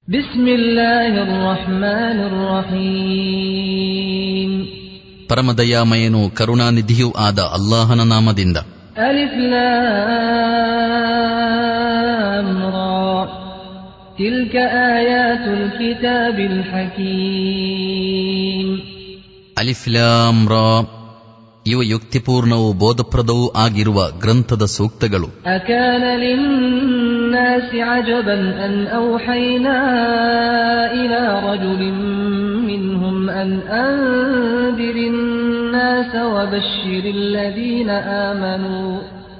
بسم الله الرحمن الرحيم ಪರಮದಯಾಮಯನೂ ಕರುಣಾನಿಧಿಯೂ ಆದ ಅಲ್ಲಾಹನ ನಾಮದಿಂದ ألف لام را تلك آيات الكتاب الحكيم ಅಲಿಫ್ಲಾಮ್ ರಾ ಇವು ಯುಕ್ತಿಪೂರ್ಣವೂ ಬೋಧಪ್ರದವೂ ಆಗಿರುವ ಗ್ರಂಥದ ಸೂಕ್ತಗಳು أكان للناس عجبا أن أوحينا إلى رجل منهم أن أنذر الناس وبشر الذين آمنوا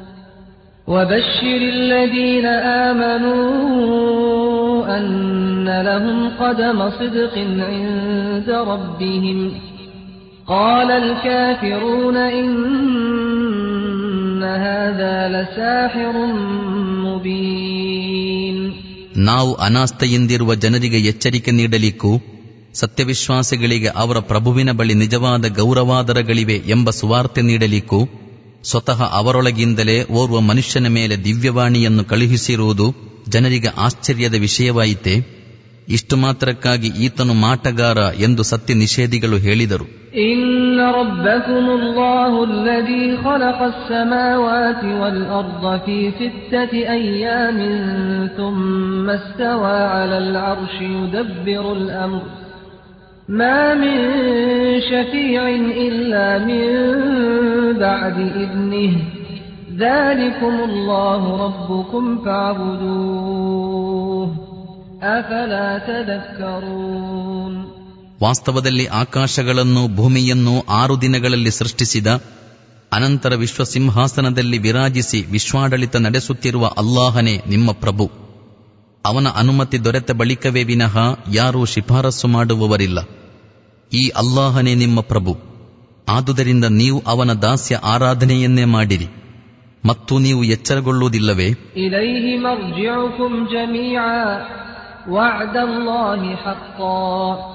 وبشر الذين آمنوا أن لهم قدم صدق عند ربهم قال الكافرون إن هذا لساحر مبين ನಾವು ಅನಾಸ್ಥೆಯಿಂದಿರುವ ಜನರಿಗೆ ಎಚ್ಚರಿಕೆ ನೀಡಲಿಕ್ಕೂ ಸತ್ಯವಿಶ್ವಾಸಿಗಳಿಗೆ ಅವರ ಪ್ರಭುವಿನ ಬಳಿ ನಿಜವಾದ ಗೌರವಾದರಗಳಿವೆ ಎಂಬ ಸುವಾರ್ತೆ ನೀಡಲಿಕ್ಕೂ ಸ್ವತಃ ಅವರೊಳಗಿಂದಲೇ ಓರ್ವ ಮನುಷ್ಯನ ಮೇಲೆ ದಿವ್ಯವಾಣಿಯನ್ನು ಕಳುಹಿಸಿರುವುದು ಜನರಿಗೆ ಆಶ್ಚರ್ಯದ ವಿಷಯವಾಯಿತೆ ಇಷ್ಟು ಮಾತ್ರಕ್ಕಾಗಿ ಈತನು ಮಾಟಗಾರ ಎಂದು ಸತ್ಯ ನಿಷೇಧಿಗಳು ಹೇಳಿದರು إن ربكم الله الذي خلق السماوات والأرض في ستة أيام ثم استوى على العرش يدبر الأمر ما من شفيع إلا من بعد إذنه ذلكم الله ربكم فاعبدوه أفلا تذكرون ವಾಸ್ತವದಲ್ಲಿ ಆಕಾಶಗಳನ್ನು ಭೂಮಿಯನ್ನು ಆರು ದಿನಗಳಲ್ಲಿ ಸೃಷ್ಟಿಸಿದ ಅನಂತರ ವಿಶ್ವ ಸಿಂಹಾಸನದಲ್ಲಿ ವಿರಾಜಿಸಿ ವಿಶ್ವಾಡಳಿತ ನಡೆಸುತ್ತಿರುವ ಅಲ್ಲಾಹನೇ ನಿಮ್ಮ ಪ್ರಭು ಅವನ ಅನುಮತಿ ದೊರೆತ ಬಳಿಕವೇ ವಿನಃ ಯಾರೂ ಶಿಫಾರಸ್ಸು ಮಾಡುವವರಿಲ್ಲ ಈ ಅಲ್ಲಾಹನೇ ನಿಮ್ಮ ಪ್ರಭು ಆದುದರಿಂದ ನೀವು ಅವನ ದಾಸ್ಯ ಆರಾಧನೆಯನ್ನೇ ಮಾಡಿರಿ ಮತ್ತು ನೀವು ಎಚ್ಚರಗೊಳ್ಳುವುದಿಲ್ಲವೇ إليه مرجعكم جميعا وعد الله حقا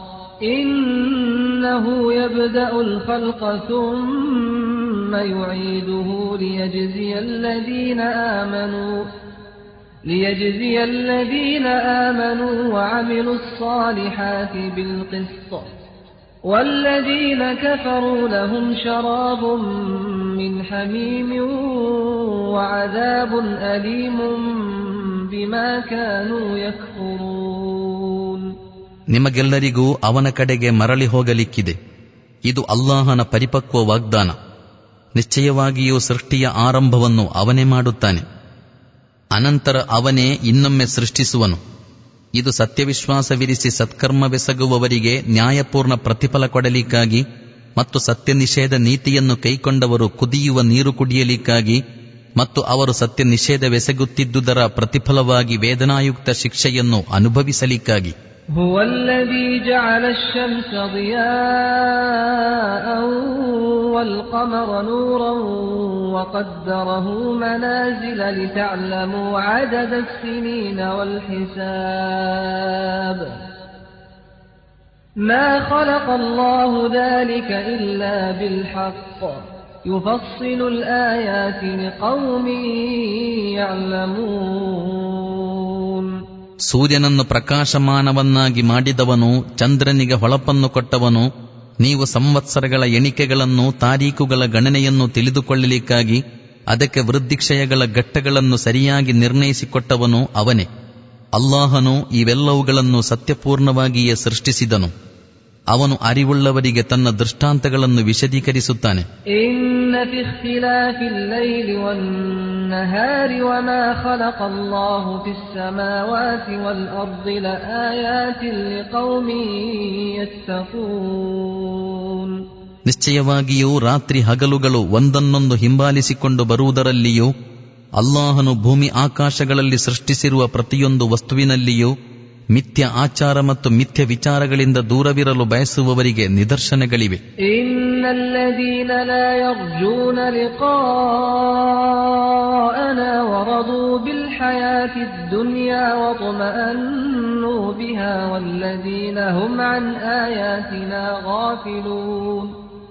إنه يبدأ الخلق ثم يعيده ليجزي الذين آمنوا ليجزي الذين آمنوا وعملوا الصالحات بالقسط والذين كفروا لهم شراب من حميم وعذاب أليم بما كانوا يكفرون ನಿಮಗೆಲ್ಲರಿಗೂ ಅವನ ಕಡೆಗೆ ಮರಳಿ ಹೋಗಲಿಕ್ಕಿದೆ ಇದು ಅಲ್ಲಾಹನ ಪರಿಪಕ್ವ ವಾಗ್ದಾನ ನಿಶ್ಚಯವಾಗಿಯೂ ಸೃಷ್ಟಿಯ ಆರಂಭವನ್ನು ಅವನೇ ಮಾಡುತ್ತಾನೆ ಅನಂತರ ಅವನೇ ಇನ್ನೊಮ್ಮೆ ಸೃಷ್ಟಿಸುವನು ಇದು ಸತ್ಯವಿಶ್ವಾಸವಿರಿಸಿ ಸತ್ಕರ್ಮವೆಸಗುವವರಿಗೆ ನ್ಯಾಯಪೂರ್ಣ ಪ್ರತಿಫಲ ಕೊಡಲಿಕ್ಕಾಗಿ ಮತ್ತು ಸತ್ಯ ನಿಷೇಧ ನೀತಿಯನ್ನು ಕೈಕೊಂಡವರು ಕುದಿಯುವ ನೀರು ಕುಡಿಯಲಿಕ್ಕಾಗಿ ಮತ್ತು ಅವರು ಸತ್ಯ ನಿಷೇಧವೆಸಗುತ್ತಿದ್ದುದರ ಪ್ರತಿಫಲವಾಗಿ ವೇದನಾಯುಕ್ತ ಶಿಕ್ಷೆಯನ್ನು ಅನುಭವಿಸಲಿಕ್ಕಾಗಿ هو الذي جعل الشمس ضياء والقمر نورا وقدره منازل لتعلموا عدد السنين والحساب ما خلق الله ذلك إلا بالحق يفصل الآيات لقوم يعلمون ಸೂರ್ಯನನ್ನು ಪ್ರಕಾಶಮಾನವನ್ನಾಗಿ ಮಾಡಿದವನು ಚಂದ್ರನಿಗೆ ಹೊಳಪನ್ನು ಕೊಟ್ಟವನು ನೀವು ಸಂವತ್ಸರಗಳ ಎಣಿಕೆಗಳನ್ನು ತಾರೀಖುಗಳ ಗಣನೆಯನ್ನು ತಿಳಿದುಕೊಳ್ಳಲಿಕ್ಕಾಗಿ ಅದಕ್ಕೆ ವೃದ್ಧಿಕ್ಷಯಗಳ ಘಟ್ಟಗಳನ್ನು ಸರಿಯಾಗಿ ನಿರ್ಣಯಿಸಿಕೊಟ್ಟವನು ಅವನೇ ಅಲ್ಲಾಹನು ಇವೆಲ್ಲವುಗಳನ್ನು ಸತ್ಯಪೂರ್ಣವಾಗಿಯೇ ಸೃಷ್ಟಿಸಿದನು ಅವನು ಅರಿವುಳ್ಳವರಿಗೆ ತನ್ನ ದೃಷ್ಟಾಂತಗಳನ್ನು ವಿಶದೀಕರಿಸುತ್ತಾನೆ إن في اختلاف الليل والنهار وما خلق الله في السماوات والأرض لآيات لقوم يتقون ನಿಶ್ಚಯವಾಗಿಯೂ ರಾತ್ರಿ ಹಗಲುಗಳು ಒಂದನ್ನೊಂದು ಹಿಂಬಾಲಿಸಿಕೊಂಡು ಬರುವುದರಲ್ಲಿಯೂ ಅಲ್ಲಾಹನು ಭೂಮಿ ಆಕಾಶಗಳಲ್ಲಿ ಸೃಷ್ಟಿಸಿರುವ ಪ್ರತಿಯೊಂದು ವಸ್ತುವಿನಲ್ಲಿಯೂ ಮಿಥ್ಯ ಆಚಾರ ಮತ್ತು ಮಿಥ್ಯ ವಿಚಾರಗಳಿಂದ ದೂರವಿರಲು ಬಯಸುವವರಿಗೆ ನಿದರ್ಶನಗಳಿವೆ إن الذين لا يرجون لقاءنا ورضوا بالحياة الدنيا واطمأنوا بها والذين هم عن آياتنا غافلون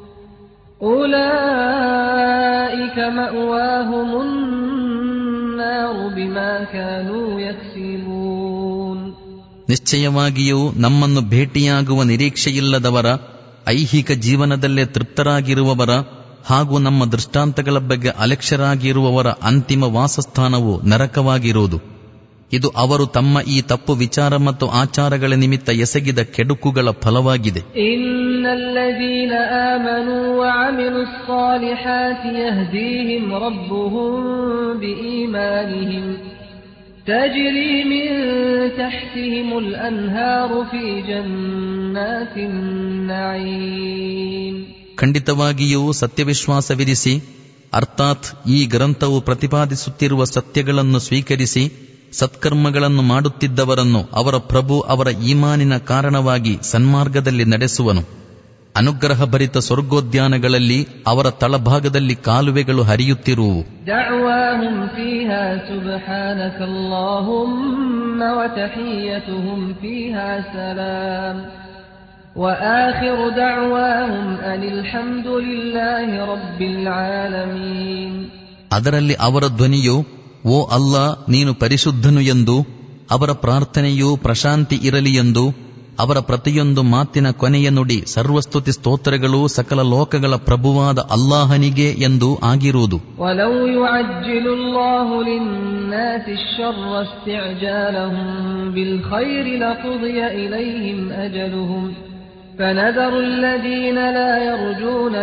أولئك مأواهم النار بما كانوا يكسبون ನಿಶ್ಚಯವಾಗಿಯೂ ನಮ್ಮನ್ನು ಭೇಟಿಯಾಗುವ ನಿರೀಕ್ಷೆಯಿಲ್ಲದವರ ಐಹಿಕ ಜೀವನದಲ್ಲೇ ತೃಪ್ತರಾಗಿರುವವರ ಹಾಗೂ ನಮ್ಮ ದೃಷ್ಟಾಂತಗಳ ಬಗ್ಗೆ ಅಲಕ್ಷ್ಯರಾಗಿರುವವರ ಅಂತಿಮ ವಾಸಸ್ಥಾನವು ನರಕವಾಗಿರುವುದು ಇದು ಅವರು ತಮ್ಮ ಈ ತಪ್ಪು ವಿಚಾರ ಮತ್ತು ಆಚಾರಗಳ ನಿಮಿತ್ತ ಎಸಗಿದ ಕೆಡುಕುಗಳ ಫಲವಾಗಿದೆ إن الذين آمنوا وعملوا الصالحات يهديهم ربهم بإيمانهم تجري من تحتهم الأنهار في جنات النعيم ಖಂಡಿತವಾಗಿಯೂ ಸತ್ಯವಿಶ್ವಾಸವಿರಿಸಿ ಅರ್ಥಾತ್ ಈ ಗ್ರಂಥವು ಪ್ರತಿಪಾದಿಸುತ್ತಿರುವ ಸತ್ಯಗಳನ್ನು ಸ್ವೀಕರಿಸಿ ಸತ್ಕರ್ಮಗಳನ್ನು ಮಾಡುತ್ತಿದ್ದವರನ್ನು ಅವರ ಪ್ರಭು ಅವರ ಈಮಾನಿನ ಕಾರಣವಾಗಿ ಸನ್ಮಾರ್ಗದಲ್ಲಿ ನಡೆಸುವನು ಅನುಗ್ರಹಭರಿತ ಸ್ವರ್ಗೋದ್ಯಾನಗಳಲ್ಲಿ ಅವರ ತಳಭಾಗದಲ್ಲಿ ಕಾಲುವೆಗಳು ಹರಿಯುತ್ತಿರುವು دعواهم فيها سبحانك اللهم وتحيتهم فيها سلام وآخر دعواهم أن الحمد لله رب العالمين ಅದರಲ್ಲಿ ಅವರ ಧ್ವನಿಯು ಓ ಅಲ್ಲ ನೀನು ಪರಿಶುದ್ಧನು ಎಂದು ಅವರ ಪ್ರಾರ್ಥನೆಯೂ ಪ್ರಶಾಂತಿ ಇರಲಿ ಎಂದು ಅವರ ಪ್ರತಿಯೊಂದು ಮಾತಿನ ಕೊನೆಯ ನುಡಿ ಸರ್ವಸ್ತುತಿ ಸ್ತೋತ್ರಗಳು ಸಕಲ ಲೋಕಗಳ ಪ್ರಭುವಾದ ಅಲ್ಲಾಹನಿಗೆ ಎಂದು ಆಗಿರುವುದು ولو يعجل الله للناس الشر استعجالهم بالخير لقضي إليهم أجلهم فنذر الذين لا يرجون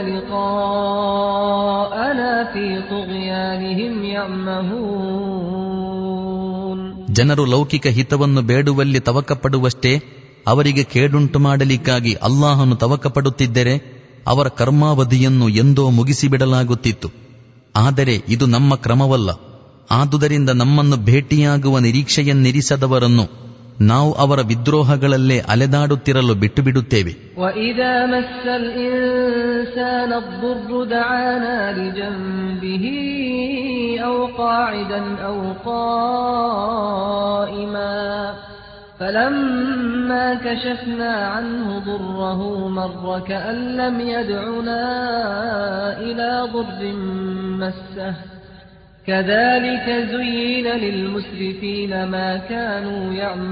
لقاءنا في طغيانهم يعمهون ಜನರು ಲೌಕಿಕ ಹಿತವನ್ನು ಬೇಡುವಲ್ಲಿ ತವಕಪಡುವಷ್ಟೇ ಅವರಿಗೆ ಕೇಡುಂಟು ಮಾಡಲಿಕ್ಕಾಗಿ ಅಲ್ಲಾಹನು ತವಕಪಡುತ್ತಿದ್ದರೆ ಅವರ ಕರ್ಮಾವಧಿಯನ್ನು ಎಂದೋ ಮುಗಿಸಿಬಿಡಲಾಗುತ್ತಿತ್ತು ಆದರೆ ಇದು ನಮ್ಮ ಕ್ರಮವಲ್ಲ ಆದುದರಿಂದ ನಮ್ಮನ್ನು ಭೇಟಿಯಾಗುವ ನಿರೀಕ್ಷೆಯನ್ನಿರಿಸದವರನ್ನು ನಾವು ಅವರ ವಿದ್ರೋಹಗಳಲ್ಲೇ ಅಲೆದಾಡುತ್ತಿರಲು ಬಿಟ್ಟು ಬಿಡುತ್ತೇವೆ وإذا مس الإنسان الضر دعانا لجنبه أو قاعدا أو قائما فلما كشفنا عنه ضره مر كأن لم يدعنا إلى ضر مسه كذلك زين للمسرفين ما كانوا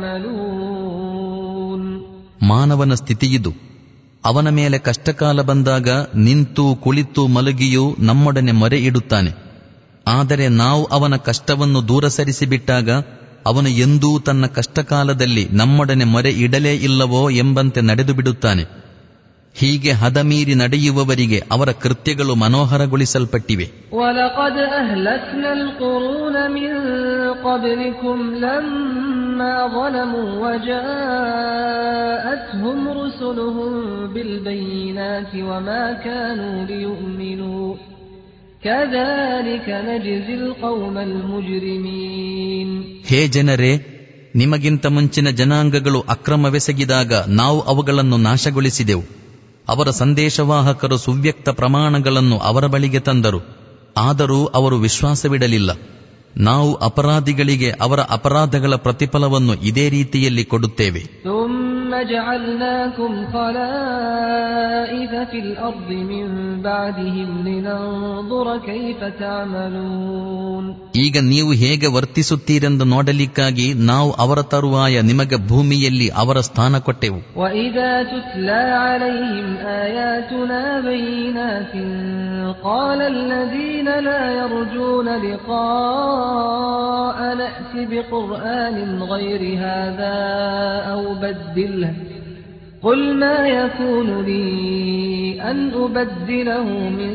يعملون ಮಾನವನ ಸ್ಥಿತಿಯಿದು ಅವನ ಮೇಲೆ ಕಷ್ಟಕಾಲ ಬಂದಾಗ ನಿಂತು ಕುಳಿತು ಮಲಗಿಯೂ ನಮ್ಮೊಡನೆ ಮೊರೆ ಇಡುತ್ತಾನೆ ಆದರೆ ನಾವು ಅವನ ಕಷ್ಟವನ್ನು ದೂರ ಸರಿಸಿಬಿಟ್ಟಾಗ ಅವನು ಎಂದೂ ತನ್ನ ಕಷ್ಟಕಾಲದಲ್ಲಿ ನಮ್ಮೊಡನೆ ಮೊರೆ ಇಡಲೇ ಇಲ್ಲವೋ ಎಂಬಂತೆ ನಡೆದು ಬಿಡುತ್ತಾನೆ ಹೀಗೆ ಹದಮೀರಿ ನಡೆಯುವವರಿಗೆ ಅವರ ಕೃತ್ಯಗಳು ಮನೋಹರಗೊಳಿಸಲ್ಪಟ್ಟಿವೆ ولقد أهلكنا القرون من قبلكم لما ظلموا وجاءتهم رسلهم بالبينات وما كانوا ليؤمنوا كذلك نجزي القوم المجرمين ಹೇ ಜನರೇ ನಿಮಗಿಂತ ಮುಂಚಿನ ಜನಾಂಗಗಳು ಅಕ್ರಮವೆಸಗಿದಾಗ ನಾವು ಅವುಗಳನ್ನು ನಾಶಗೊಳಿಸಿದೆವು ಅವರ ಸಂದೇಶವಾಹಕರು ಸುವ್ಯಕ್ತ ಪ್ರಮಾಣಗಳನ್ನು ಅವರ ಬಳಿಗೆ ತಂದರು ಆದರೂ ಅವರು ವಿಶ್ವಾಸವಿಡಲಿಲ್ಲ ನಾವು ಅಪರಾಧಿಗಳಿಗೆ ಅವರ ಅಪರಾಧಗಳ ಪ್ರತಿಫಲವನ್ನು ಇದೇ ರೀತಿಯಲ್ಲಿ ಕೊಡುತ್ತೇವೆ ثم جعلناكم خلائف في الأرض من بعدهم لننظر كيف تعملون ಈಗ ನೀವು ಹೇಗೆ ವರ್ತಿಸುತ್ತೀರೆಂದು ನೋಡಲಿಕ್ಕಾಗಿ ನಾವು ಅವರ ತರುವಾಯ ನಿಮಗೆ ಭೂಮಿಯಲ್ಲಿ ಅವರ ಸ್ಥಾನ ಕೊಟ್ಟೆವು وإذا تتلى عليهم آياتنا بينات قال الذين لا يرجون لقاء نأت بقرآن غير هذا أو بدله قل ما يكون لي أن أبدله من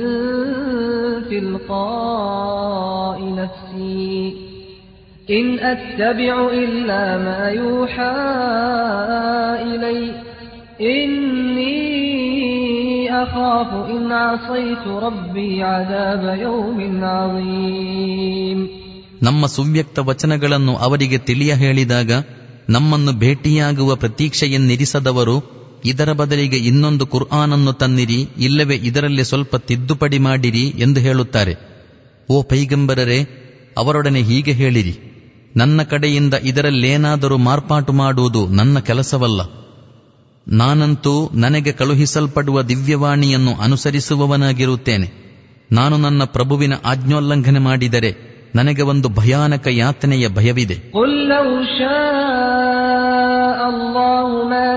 تلقاء نفسي إن أتبع إلا ما يوحى إلي إني أخاف إن عصيت ربي عذاب يوم عظيم ನಮ್ಮ ಸುವ್ಯಕ್ತ ವಚನಗಳನ್ನು ಅವರಿಗೆ ತಿಳಿಯ ಹೇಳಿದಾಗ ನಮ್ಮನ್ನು ಭೇಟಿಯಾಗುವ ಪ್ರತೀಕ್ಷೆಯನ್ನಿರಿಸದವರು ಇದರ ಬದಲಿಗೆ ಇನ್ನೊಂದು ಕುರ್ಆನನ್ನು ತನ್ನಿರಿ ಇಲ್ಲವೇ ಇದರಲ್ಲಿ ಸ್ವಲ್ಪ ತಿದ್ದುಪಡಿ ಮಾಡಿರಿ ಎಂದು ಹೇಳುತ್ತಾರೆ ಓ ಪೈಗಂಬರರೆ ಅವರೊಡನೆ ಹೀಗೆ ಹೇಳಿರಿ ನನ್ನ ಕಡೆಯಿಂದ ಇದರಲ್ಲೇನಾದರೂ ಮಾರ್ಪಾಟು ಮಾಡುವುದು ನನ್ನ ಕೆಲಸವಲ್ಲ ನಾನಂತೂ ನನಗೆ ಕಳುಹಿಸಲ್ಪಡುವ ದಿವ್ಯವಾಣಿಯನ್ನು ಅನುಸರಿಸುವವನಾಗಿರುತ್ತೇನೆ ನಾನು ನನ್ನ ಪ್ರಭುವಿನ ಆಜ್ಞೋಲ್ಲಂಘನೆ ಮಾಡಿದರೆ ನನಗೆ ಒಂದು ಭಯಾನಕ ಯಾತನೆಯ ಭಯವಿದೆ قل لو شاء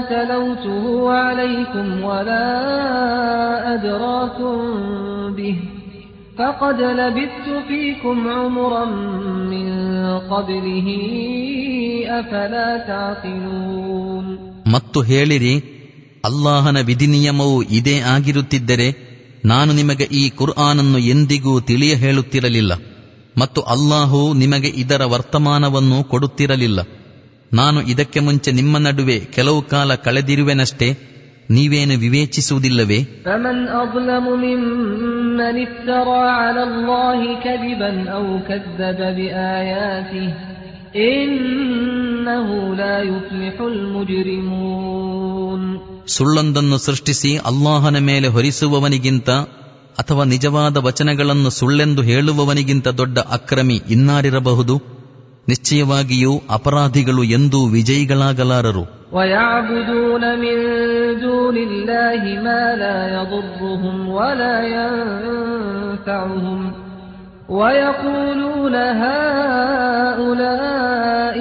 تلوته عليكم ولا أدراكم به فقد لبثت فيكم عمرا من قبله أفلا تعقلون ಮತ್ತು ಹೇಳಿರಿ ಅಲ್ಲಾಹನ ವಿಧಿನಿಯಮವು ಇದೇ ಆಗಿರುತ್ತಿದ್ದರೆ ನಾನು ನಿಮಗೆ ಈ ಕುರ್ಆನನ್ನು ಎಂದಿಗೂ ತಿಳಿಯ ಹೇಳುತ್ತಿರಲಿಲ್ಲ ಮತ್ತು ಅಲ್ಲಾಹು ನಿಮಗೆ ಇದರ ವರ್ತಮಾನವನ್ನು ಕೊಡುತ್ತಿರಲಿಲ್ಲ ನಾನು ಇದಕ್ಕೆ ಮುಂಚೆ ನಿಮ್ಮ ನಡುವೆ ಕೆಲವು ಕಾಲ ಕಳೆದಿರುವೆನಷ್ಟೇ ನೀವೇನು ವಿವೇಚಿಸುವುದಿಲ್ಲವೇ فمن أظلم ممن افترى على الله كذبا أو كذب بآياته إنه لا يفلح المجرمون ಸುಳ್ಳೊಂದನ್ನು ಸೃಷ್ಟಿಸಿ ಅಲ್ಲಾಹನ ಮೇಲೆ ಹೊರಿಸುವವನಿಗಿಂತ ಅಥವಾ ನಿಜವಾದ ವಚನಗಳನ್ನು ಸುಳ್ಳೆಂದು ಹೇಳುವವನಿಗಿಂತ ದೊಡ್ಡ ಅಕ್ರಮಿ ಇನ್ನಾರಿರಬಹುದು ನಿಶ್ಚಯವಾಗಿಯೂ ಅಪರಾಧಿಗಳು ಎಂದೂ ವಿಜಯಿಗಳಾಗಲಾರರು ويعبدون من دون الله ما لا يضرهم ولا ينفعهم ويقولون هؤلاء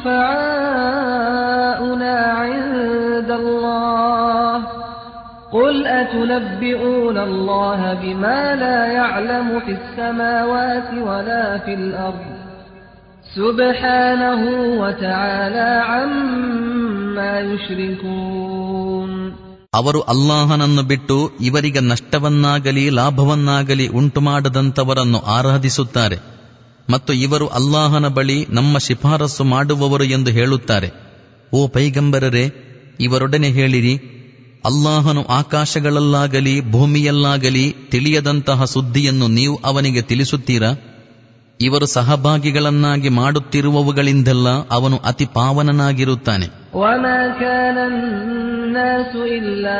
شفعاؤنا عند الله قل أتنبئون الله بما لا يعلم في السماوات ولا في الأرض سبحانه وتعالى عما يشركون ಅವರು ಅಲ್ಲಾಹನನ್ನು ಬಿಟ್ಟು ಇವರಿಗೆ ನಷ್ಟವನ್ನಾಗಲಿ ಲಾಭವನ್ನಾಗಲಿ ಉಂಟುಮಾಡದಂತವರನ್ನು ಆರಾಧಿಸುತ್ತಾರೆ ಮತ್ತು ಇವರು ಅಲ್ಲಾಹನ ಬಳಿ ನಮ್ಮ ಶಿಫಾರಸು ಮಾಡುವವರು ಎಂದು ಹೇಳುತ್ತಾರೆ ಓ ಪೈಗಂಬರರೇ ಇವರೊಡನೆ ಹೇಳಿರಿ ಅಲ್ಲಾಹನು ಆಕಾಶಗಳಲ್ಲಾಗಲಿ ಭೂಮಿಯಲ್ಲಾಗಲಿ ತಿಳಿಯದಂತಹ ಸುದ್ದಿಯನ್ನು ನೀವು ಅವನಿಗೆ ತಿಳಿಸುತ್ತೀರಾ ಇವರು ಸಹಭಾಗಿಗಳನ್ನಾಗಿ ಮಾಡುತ್ತಿರುವವುಗಳಿಂದೆಲ್ಲ ಅವನು ಅತಿ ಪಾವನನಾಗಿರುತ್ತಾನೆ وما كان الناس إلا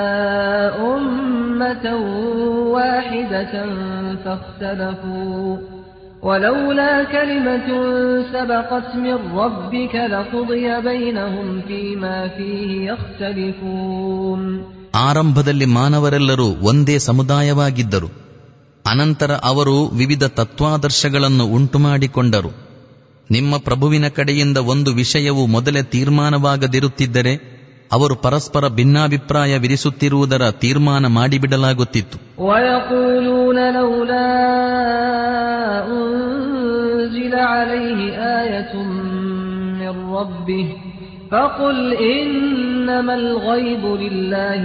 أمة واحدة فاختلفوا ولولا كلمة سبقت من ربك لقضي بينهم فيما فيه يختلفون ಆರಂಭದಲ್ಲಿ ಮಾನವರೆಲ್ಲರೂ ಒಂದೇ ಸಮುದಾಯವಾಗಿದ್ದರು ಅನಂತರ ಅವರು ವಿವಿಧ ತತ್ವಾದರ್ಶಗಳನ್ನು ಉಂಟುಮಾಡಿಕೊಂಡರು ನಿಮ್ಮ ಪ್ರಭುವಿನ ಕಡೆಯಿಂದ ಒಂದು ವಿಷಯವು ಮೊದಲೇ ತೀರ್ಮಾನವಾಗದಿರುತ್ತಿದ್ದರೆ ಅವರು ಪರಸ್ಪರ ಭಿನ್ನಾಭಿಪ್ರಾಯವಿರಿಸುತ್ತಿರುವುದರ ತೀರ್ಮಾನ ಮಾಡಿಬಿಡಲಾಗುತ್ತಿತ್ತು ويقولون لولا أنزل عليه آية من ربه فقل إنما الغيب لله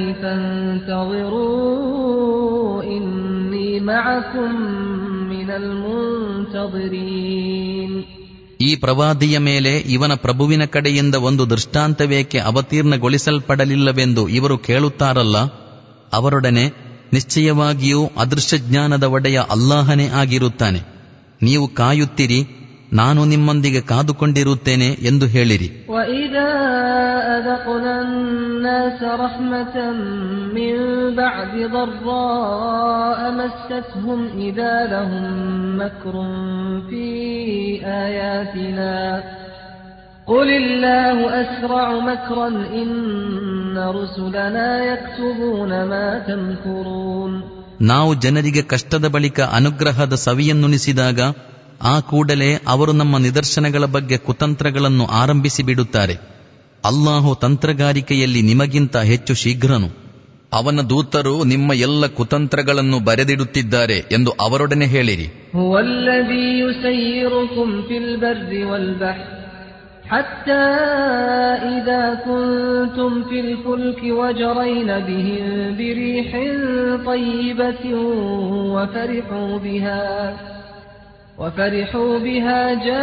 فانتظروا إني معكم من المنتظرين ಈ ಪ್ರವಾದಿಯ ಮೇಲೆ ಇವನ ಪ್ರಭುವಿನ ಕಡೆಯಿಂದ ಒಂದು ದೃಷ್ಟಾಂತವೇಕೆ ಅವತೀರ್ಣಗೊಳಿಸಲ್ಪಡಲಿಲ್ಲವೆಂದು ಇವರು ಕೇಳುತ್ತಾರಲ್ಲ ಅವರೊಡನೆ ನಿಶ್ಚಯವಾಗಿಯೂ ಅದೃಶ್ಯ ಜ್ಞಾನದ ಒಡೆಯ ಅಲ್ಲಾಹನೇ ಆಗಿರುತ್ತಾನೆ ನೀವು ಕಾಯುತ್ತಿರಿ ನಾನು ನಿಮ್ಮೊಂದಿಗೆ ಕಾದುಕೊಂಡಿರುತ್ತೇನೆ ಎಂದು ಹೇಳಿರಿ وإذا أذقنا الناس رحمة من بعد ضراء مستهم إذا لهم مكر في آياتنا قل الله أسرع مكرا إن رسلنا يكتبون ما تمكرون ನಾವು ಜನರಿಗೆ ಕಷ್ಟದ ಬಳಿಕ ಅನುಗ್ರಹದ ಸವಿಯನ್ನುಣಿಸಿದಾಗ ಆ ಕೂಡಲೇ ಅವರು ನಮ್ಮ ನಿದರ್ಶನಗಳ ಬಗ್ಗೆ ಕುತಂತ್ರಗಳನ್ನು ಆರಂಭಿಸಿ ಬಿಡುತ್ತಾರೆ ಅಲ್ಲಾಹು ತಂತ್ರಗಾರಿಕೆಯಲ್ಲಿ ನಿಮಗಿಂತ ಹೆಚ್ಚು ಶೀಘ್ರನು ಅವನ ದೂತರು ನಿಮ್ಮ ಎಲ್ಲ ಕುತಂತ್ರಗಳನ್ನು ಬರೆದಿಡುತ್ತಿದ್ದಾರೆ ಎಂದು ಅವರೊಡನೆ ಹೇಳಿರಿ هو الذي يسيركم في البر والبحر حتى إذا كنتم في الفلك وجرين بهم بريح طيبة وفرحوا بها وفرحوا بها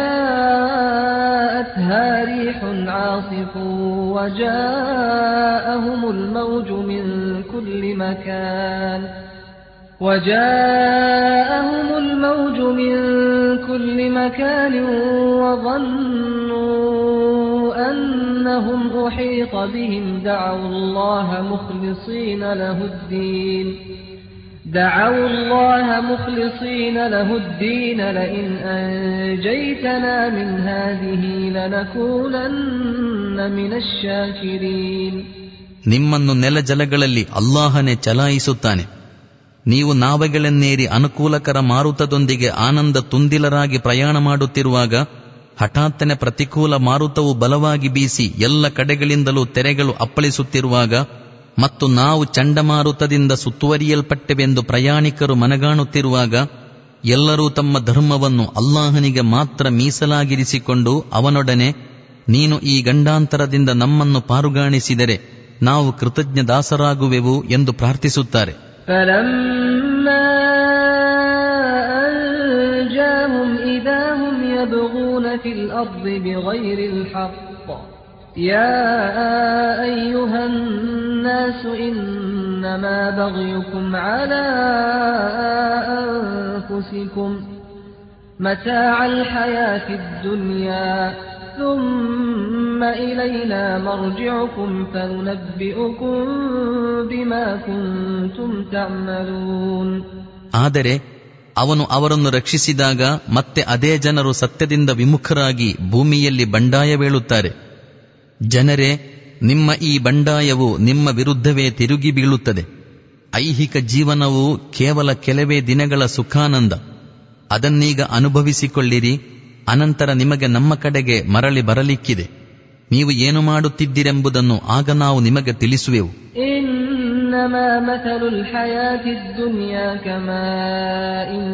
جاءتها ريح عاصف وجاءهم الموج من كل مكان وجاءهم الموج من كل مكان وظنوا أنهم أحيط بهم دعوا الله مخلصين له الدين دعوا الله مخلصين له الدين لئن أنجيتنا من هذه لنكونن من الشاكرين ನಿಮ್ಮನ್ನು ನೆಲಜಲಗಳಲ್ಲಿ ಅಲ್ಲಾಹನೇ ಚಲಾಯಿಸುತ್ತಾನೆ ನೀವು ನಾವೆಗಳನ್ನೇರಿ ಅನುಕೂಲಕರ ಮಾರುತದೊಂದಿಗೆ ಆನಂದ ತುಂದಿಲರಾಗಿ ಪ್ರಯಾಣ ಮಾಡುತ್ತಿರುವಾಗ ಹಠಾತ್ತನೆ ಪ್ರತಿಕೂಲ ಮಾರುತವು ಬಲವಾಗಿ ಬೀಸಿ ಎಲ್ಲ ಕಡೆಗಳಿಂದಲೂ ತೆರೆಗಳು ಅಪ್ಪಳಿಸುತ್ತಿರುವಾಗ ಮತ್ತು ನಾವು ಚಂಡಮಾರುತದಿಂದ ಸುತ್ತುವರಿಯಲ್ಪಟ್ಟೆವೆಂದು ಪ್ರಯಾಣಿಕರು ಮನಗಾಣುತ್ತಿರುವಾಗ ಎಲ್ಲರೂ ತಮ್ಮ ಧರ್ಮವನ್ನು ಅಲ್ಲಾಹನಿಗೆ ಮಾತ್ರ ಮೀಸಲಾಗಿರಿಸಿಕೊಂಡು ಅವನೊಡನೆ ನೀನು ಈ ಗಂಡಾಂತರದಿಂದ ನಮ್ಮನ್ನು ಪಾರುಗಾಣಿಸಿದರೆ ನಾವು ಕೃತಜ್ಞ ದಾಸರಾಗುವೆವು ಎಂದು ಪ್ರಾರ್ಥಿಸುತ್ತಾರೆ فلما أنجاهم إذا هم يبغون في الأرض بغير الحق يا أيها الناس إنما بغيكم على أنفسكم متاع الحياة الدنيا ثم إلينا مرجعكم فننبئكم بما كنتم تعملون ಆದರೆ ಅವನು ಅವರನ್ನು ರಕ್ಷಿಸಿದಾಗ ಮತ್ತೆ ಅದೇ ಜನರು ಸತ್ಯದಿಂದ ವಿಮುಖರಾಗಿ ಭೂಮಿಯಲ್ಲಿ ಬಂಡಾಯವೇಳುತ್ತಾರೆ ಜನರೇ ನಿಮ್ಮ ಈ ಬಂಡಾಯವು ನಿಮ್ಮ ವಿರುದ್ಧವೇ ತಿರುಗಿ ಬೀಳುತ್ತದೆ ಐಹಿಕ ಜೀವನವು ಕೇವಲ ಕೆಲವೇ ದಿನಗಳ ಸುಖಾನಂದ ಅದನ್ನೀಗ ಅನುಭವಿಸಿಕೊಳ್ಳಿರಿ ಅನಂತರ ನಿಮಗೆ ನಮ್ಮ ಕಡೆಗೆ ಮರಳಿ ಬರಲಿಕ್ಕಿದೆ ನೀವು ಏನು ಮಾಡುತ್ತಿದ್ದಿರೆಂಬುದನ್ನು ಆಗ ನಾವು ನಿಮಗೆ ತಿಳಿಸುವೆವು إنما مثل الحياة الدنيا كماء إن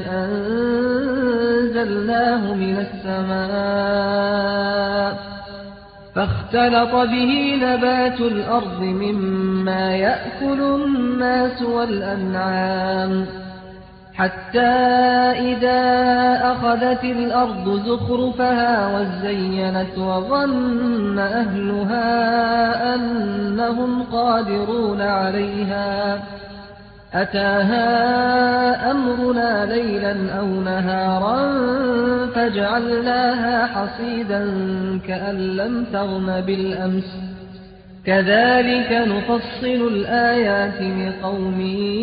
أنزلناه من السماء فاختلط به نبات الأرض مما يأكل الناس والأنعام حتى إذا أخذت الأرض زخرفها وزينت وظن أهلها أنهم قادرون عليها أتاها أمرنا ليلا أو نهارا فجعلناها حصيدا كأن لم تغن بالأمس كذلك نفصل الآيات لقوم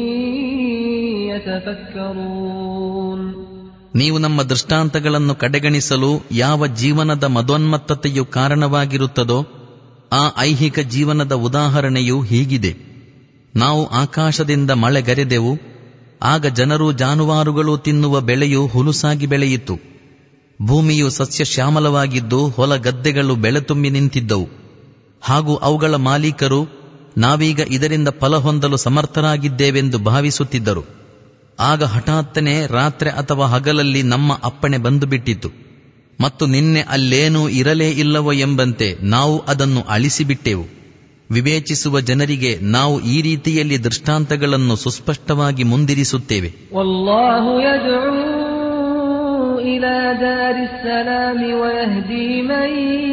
يتفكرون ನೀವು ನಮ್ಮ ದೃಷ್ಟಾಂತಗಳನ್ನು ಕಡೆಗಣಿಸಲು ಯಾವ ಜೀವನದ ಮದೋನ್ಮತ್ತತೆಯು ಕಾರಣವಾಗಿರುತ್ತದೋ ಆ ಐಹಿಕ ಜೀವನದ ಉದಾಹರಣೆಯು ಹೀಗಿದೆ ನಾವು ಆಕಾಶದಿಂದ ಮಳೆಗರೆದೆವು ಆಗ ಜನರು ಜಾನುವಾರುಗಳು ತಿನ್ನುವ ಬೆಳೆಯು ಹುಲುಸಾಗಿ ಬೆಳೆಯಿತು ಭೂಮಿಯು ಸಸ್ಯ ಶ್ಯಾಮಲವಾಗಿದ್ದು ಹೊಲ ಗದ್ದೆಗಳು ಬೆಳೆತುಂಬಿ ನಿಂತಿದ್ದವು ಹಾಗೂ ಅವುಗಳ ಮಾಲೀಕರು ನಾವೀಗ ಇದರಿಂದ ಫಲ ಹೊಂದಲು ಸಮರ್ಥರಾಗಿದ್ದೇವೆಂದು ಭಾವಿಸುತ್ತಿದ್ದರು ಆಗ ಹಠಾತ್ತನೆ ರಾತ್ರಿ ಅಥವಾ ಹಗಲಲ್ಲಿ ನಮ್ಮ ಅಪ್ಪಣೆ ಬಂದು ಬಿಟ್ಟಿತು ಮತ್ತು ನಿನ್ನೆ ಅಲ್ಲೇನೂ ಇರಲೇ ಇಲ್ಲವೋ ಎಂಬಂತೆ ನಾವು ಅದನ್ನು ಅಳಿಸಿಬಿಟ್ಟೆವು ವಿವೇಚಿಸುವ ಜನರಿಗೆ ನಾವು ಈ ರೀತಿಯಲ್ಲಿ ದೃಷ್ಟಾಂತಗಳನ್ನು ಸುಸ್ಪಷ್ಟವಾಗಿ ಮುಂದಿರಿಸುತ್ತೇವೆ والله يدعو إلى دار السلام ويهدي من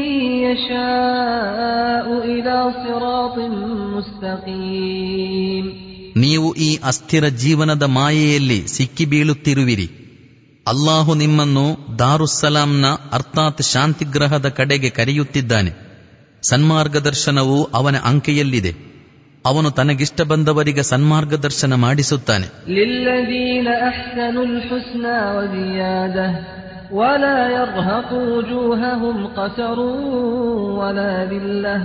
يشاء إلى صراط مستقيم ನೀವು ಈ ಅಸ್ಥಿರ ಜೀವನದ ಮಾಯೆಯಲ್ಲಿ ಸಿಕ್ಕಿಬೀಳುತ್ತಿರುವಿರಿ ಅಲ್ಲಾಹು ನಿಮ್ಮನ್ನು ದಾರುಸ್ಸಲಾಂನ ಅರ್ಥಾತ್ ಶಾಂತಿಗ್ರಹದ ಕಡೆಗೆ ಕರೆಯುತ್ತಿದ್ದಾನೆ ಸನ್ಮಾರ್ಗದರ್ಶನವು ಅವನ ಅಂಕೆಯಲ್ಲಿದೆ ಅವನು ತನಗಿಷ್ಟ ಬಂದವರಿಗೆ ಸನ್ಮಾರ್ಗದರ್ಶನ ಮಾಡಿಸುತ್ತಾನೆ للذين أحسنوا الحسنى وزيادة ولا يرهق وجوههم قتر ولا ذلة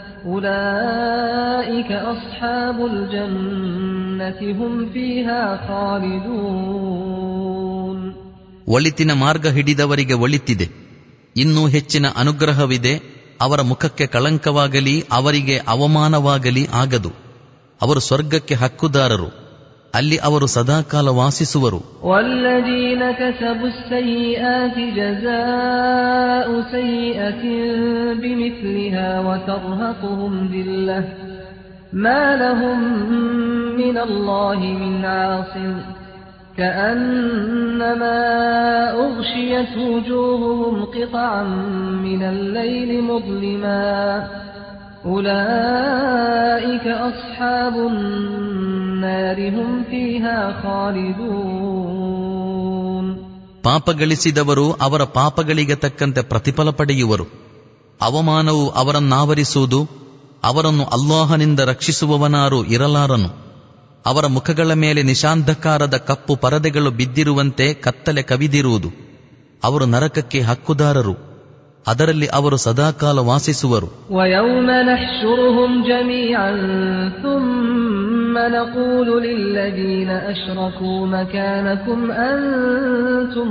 أولئك أصحاب الجنة هم فيها خالدون ಒಳಿತಿನ ಮಾರ್ಗ ಹಿಡಿದವರಿಗೆ ಒಳಿತಿದೆ ಇನ್ನೂ ಹೆಚ್ಚಿನ ಅನುಗ್ರಹವಿದೆ ಅವರ ಮುಖಕ್ಕೆ ಕಳಂಕವಾಗಲಿ ಅವರಿಗೆ ಅವಮಾನವಾಗಲಿ ಆಗದು ಅವರು ಸ್ವರ್ಗಕ್ಕೆ ಹಕ್ಕುದಾರರು ಅಲ್ಲಿ ಅವರು ಸದಾಕಾಲ ವಾಸಿಸುವರು والذين كسبوا السيئات جزاء سيئة بمثلها وترهقهم ذلة ما لهم من الله من عاصم كأنما أغشيت وجوههم قطعا من الليل مظلما أولئك أصحاب النار هم فيها خالدون ಪಾಪ ಗಳಿಸಿದವರು ಅವರ ಪಾಪಗಳಿಗೆ ತಕ್ಕಂತೆ ಪ್ರತಿಫಲ ಪಡೆಯುವರು ಅವಮಾನವು ಅವರನ್ನಾವರಿಸುವುದು ಅವರನ್ನು ಅಲ್ಲಾಹನಿಂದ ರಕ್ಷಿಸುವವನಾರು ಇರಲಾರನು ಅವರ ಮುಖಗಳ ಮೇಲೆ ನಿಶಾಂಧಕಾರದ ಕಪ್ಪು ಪರದೆಗಳು ಬಿದ್ದಿರುವಂತೆ ಕತ್ತಲೆ ಕವಿದಿರುವುದು ಅವರು ನರಕಕ್ಕೆ ಹಕ್ಕುದಾರರು ಅದರಲ್ಲಿ ಅವರು ಸದಾಕಾಲ ವಾಸಿಸುವರು ويوم نحشرهم جميعا ثم ثم نقول للذين أشركوا مكانكم أنتم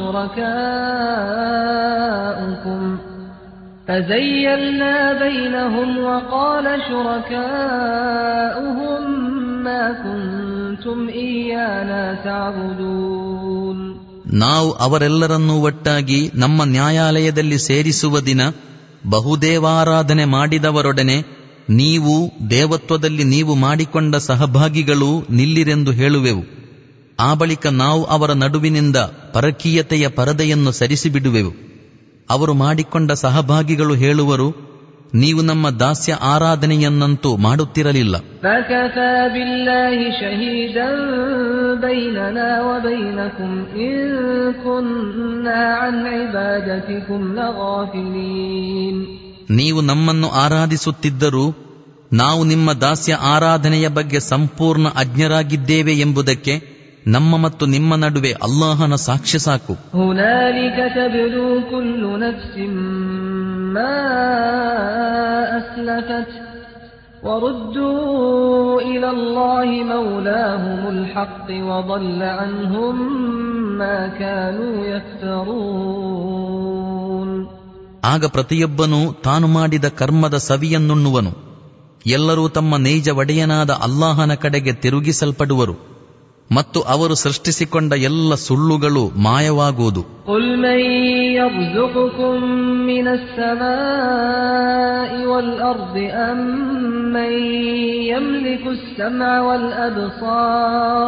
وشركاؤكم فزيلنا بينهم وقال شركاؤهم ما كنتم إيانا تعبدون ನಾವು ಅವರೆಲ್ಲರನ್ನೂ ಒಟ್ಟಾಗಿ ನಮ್ಮ ನ್ಯಾಯಾಲಯದಲ್ಲಿ ಸೇರಿಸುವ ದಿನ ಬಹುದೇವಾರಾಧನೆ ಮಾಡಿದವರೊಡನೆ ನೀವು ದೇವತ್ವದಲ್ಲಿ ನೀವು ಮಾಡಿಕೊಂಡ ಸಹಭಾಗಿಗಳು ನಿಲ್ಲಿರೆಂದು ಹೇಳುವೆವು ಆ ಬಳಿಕ ನಾವು ಅವರ ನಡುವಿನಿಂದ ಪರಕೀಯತೆಯ ಪರದೆಯನ್ನು ಸರಿಸಿಬಿಡುವೆವು ಅವರು ಮಾಡಿಕೊಂಡ ಸಹಭಾಗಿಗಳು ಹೇಳುವರು ನೀವು ನಮ್ಮ ದಾಸ್ಯ ಆರಾಧನೆಯನ್ನಂತೂ ಮಾಡುತ್ತಿರಲಿಲ್ಲ فكفى بالله شهيدا بيننا وبينكم إن كنا عن عبادتكم لغافلين ನೀವು ನಮ್ಮನ್ನು ಆರಾಧಿಸುತ್ತಿದ್ದರೂ ನಾವು ನಿಮ್ಮ ದಾಸ್ಯ ಆರಾಧನೆಯ ಬಗ್ಗೆ ಸಂಪೂರ್ಣ ಅಜ್ಞರಾಗಿದ್ದೇವೆ ಎಂಬುದಕ್ಕೆ ನಮ್ಮ ಮತ್ತು ನಿಮ್ಮ ನಡುವೆ ಅಲ್ಲಾಹನ ಸಾಕ್ಷ್ಯ ಸಾಕು هنالك تبلو كل نفس ما أسلفت وردوا إلى الله مولاهم الحق وضل عنهم ما كانوا يفترون ಆಗ ಪ್ರತಿಯೊಬ್ಬನೂ ತಾನು ಮಾಡಿದ ಕರ್ಮದ ಸವಿಯನ್ನುಣ್ಣುವನು ಎಲ್ಲರೂ ತಮ್ಮ ನೈಜ ಒಡೆಯನಾದ ಅಲ್ಲಾಹನ ಕಡೆಗೆ ತಿರುಗಿಸಲ್ಪಡುವರು ಮತ್ತು ಅವರು ಸೃಷ್ಟಿಸಿಕೊಂಡ ಎಲ್ಲ ಸುಳ್ಳುಗಳು ಮಾಯವಾಗುವುದು قل من يرزقكم من السماء والأرض أم من يملك السمع والأبصار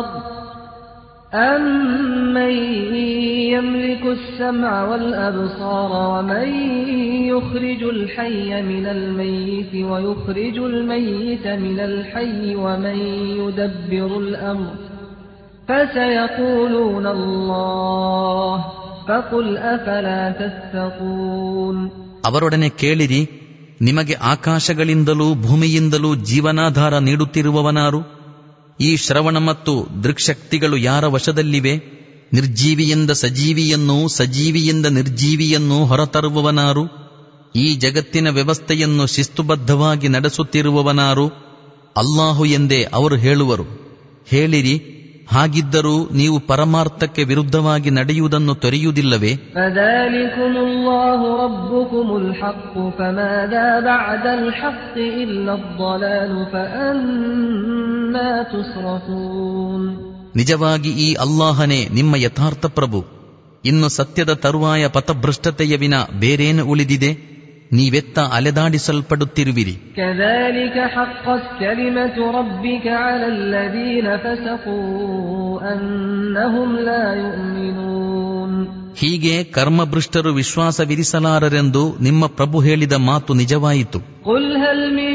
أمن يملك السمع والأبصار ومن يخرج الحي من الميت ويخرج الميت من الحي ومن يدبر الأمر فسيقولون الله فقل أفلا تتقون ಅವರೊಡನೆ ಕೇಳಿರಿ ನಿಮಗೆ ಆಕಾಶಗಳಿಂದಲೂ ಭೂಮಿಯಿಂದಲೂ ಜೀವನಾಧಾರ ನೀಡುತ್ತಿರುವವನಾರು ಈ ಶ್ರವಣ ಮತ್ತು ದೃಕ್ಶಕ್ತಿಗಳು ಯಾರ ವಶದಲ್ಲಿವೆ ನಿರ್ಜೀವಿಯಿಂದ ಸಜೀವಿಯನ್ನೂ ಸಜೀವಿಯಿಂದ ನಿರ್ಜೀವಿಯನ್ನೂ ಹೊರತರುವವನಾರು ಈ ಜಗತ್ತಿನ ವ್ಯವಸ್ಥೆಯನ್ನು ಶಿಸ್ತುಬದ್ಧವಾಗಿ ನಡೆಸುತ್ತಿರುವವನಾರು ಅಲ್ಲಾಹು ಎಂದೇ ಅವರು ಹೇಳುವರು ಹೇಳಿರಿ ಹಾಗಿದ್ದರೂ ನೀವು ಪರಮಾರ್ಥಕ್ಕೆ ವಿರುದ್ಧವಾಗಿ ನಡೆಯುವುದನ್ನು ತೊರೆಯುವುದಿಲ್ಲವೇ فذلكم الله ربكم الحق فماذا بعد الحق إلا الضلال فأنا تصرفون ನಿಜವಾಗಿ ಈ ಅಲ್ಲಾಹನೇ ನಿಮ್ಮ ಯಥಾರ್ಥ ಪ್ರಭು ಇನ್ನು ಸತ್ಯದ ತರುವಾಯ ಪಥಭ್ರಷ್ಟತೆಯ ವಿನ ಬೇರೇನು ಉಳಿದಿದೆ ನೀವೆತ್ತ ಅಲೆದಾಡಿಸಲ್ಪಡುತ್ತಿರುವಿರಿ كذلك حقت كلمة ربك على الذين فسقوا أنهم لا يؤمنون ಹೀಗೆ ಕರ್ಮಭೃಷ್ಟರು ವಿಶ್ವಾಸವಿರಿಸಲಾರರೆಂದು ನಿಮ್ಮ ಪ್ರಭು ಹೇಳಿದ ಮಾತು ನಿಜವಾಯಿತು قل هل من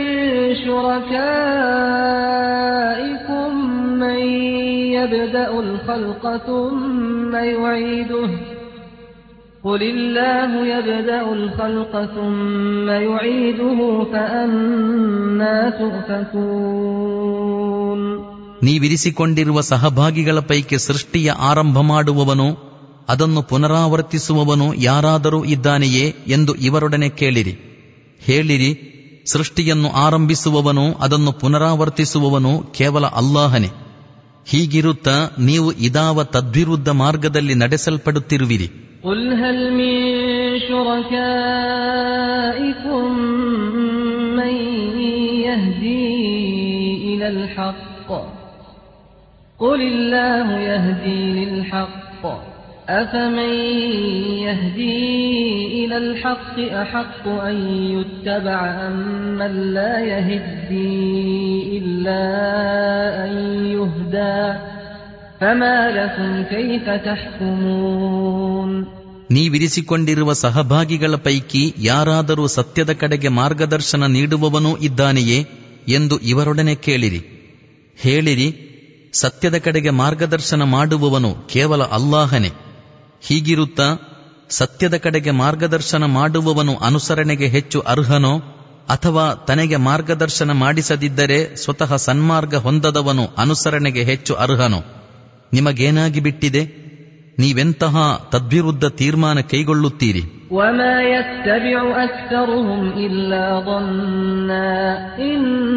شركائكم من يبدأ الخلق ثم يعيده قل الله يبدأ الخلق ثم يعيده فأنا تؤفكون ನೀವಿರಿಸಿಕೊಂಡಿರುವ ಸಹಭಾಗಿಗಳ ಪೈಕಿ ಸೃಷ್ಟಿಯ ಆರಂಭ ಮಾಡುವವನು ಅದನ್ನು ಪುನರಾವರ್ತಿಸುವವನು ಯಾರಾದರೂ ಇದ್ದಾನೆಯೇ ಎಂದು ಇವರೊಡನೆ ಕೇಳಿರಿ ಹೇಳಿರಿ ಸೃಷ್ಟಿಯನ್ನು ಆರಂಭಿಸುವವನು ಅದನ್ನು ಪುನರಾವರ್ತಿಸುವವನು ಕೇವಲ ಅಲ್ಲಾಹನೇ ಹೀಗಿರುತ್ತಾ ನೀವು ಇದಾವ ತದ್ವಿರುದ್ಧ ಮಾರ್ಗದಲ್ಲಿ ನಡೆಸಲ್ಪಡುತ್ತಿರುವಿರಿ قل هل من شركائكم من يهدي إلى الحق قل الله يهدي للحق أفمن يهدي إلى الحق أحق أن يتبع أم من لا يهدي إلا أن يهدى فما لكم كيف تحكمون ನೀವಿರಿಸಿಕೊಂಡಿರುವ ಸಹಭಾಗಿಗಳ ಪೈಕಿ ಯಾರಾದರೂ ಸತ್ಯದ ಕಡೆಗೆ ಮಾರ್ಗದರ್ಶನ ನೀಡುವವನೂ ಇದ್ದಾನೆಯೇ ಎಂದು ಇವರೊಡನೆ ಕೇಳಿರಿ ಹೇಳಿರಿ ಸತ್ಯದ ಕಡೆಗೆ ಮಾರ್ಗದರ್ಶನ ಮಾಡುವವನು ಕೇವಲ ಅಲ್ಲಾಹನೇ ಹೀಗಿರುತ್ತಾ ಸತ್ಯದ ಕಡೆಗೆ ಮಾರ್ಗದರ್ಶನ ಮಾಡುವವನು ಅನುಸರಣೆಗೆ ಹೆಚ್ಚು ಅರ್ಹನೋ ಅಥವಾ ತನಗೆ ಮಾರ್ಗದರ್ಶನ ಮಾಡಿಸದಿದ್ದರೆ ಸ್ವತಃ ಸನ್ಮಾರ್ಗ ಹೊಂದದವನು ಅನುಸರಣೆಗೆ ಹೆಚ್ಚು ಅರ್ಹನೋ ನಿಮಗೇನಾಗಿ ಬಿಟ್ಟಿದೆ ನೀವೆಂತಹ ತದ್ವಿರುದ್ಧ ತೀರ್ಮಾನ ಕೈಗೊಳ್ಳುತ್ತೀರಿ وما يتبع أكثرهم إلا ظنا إن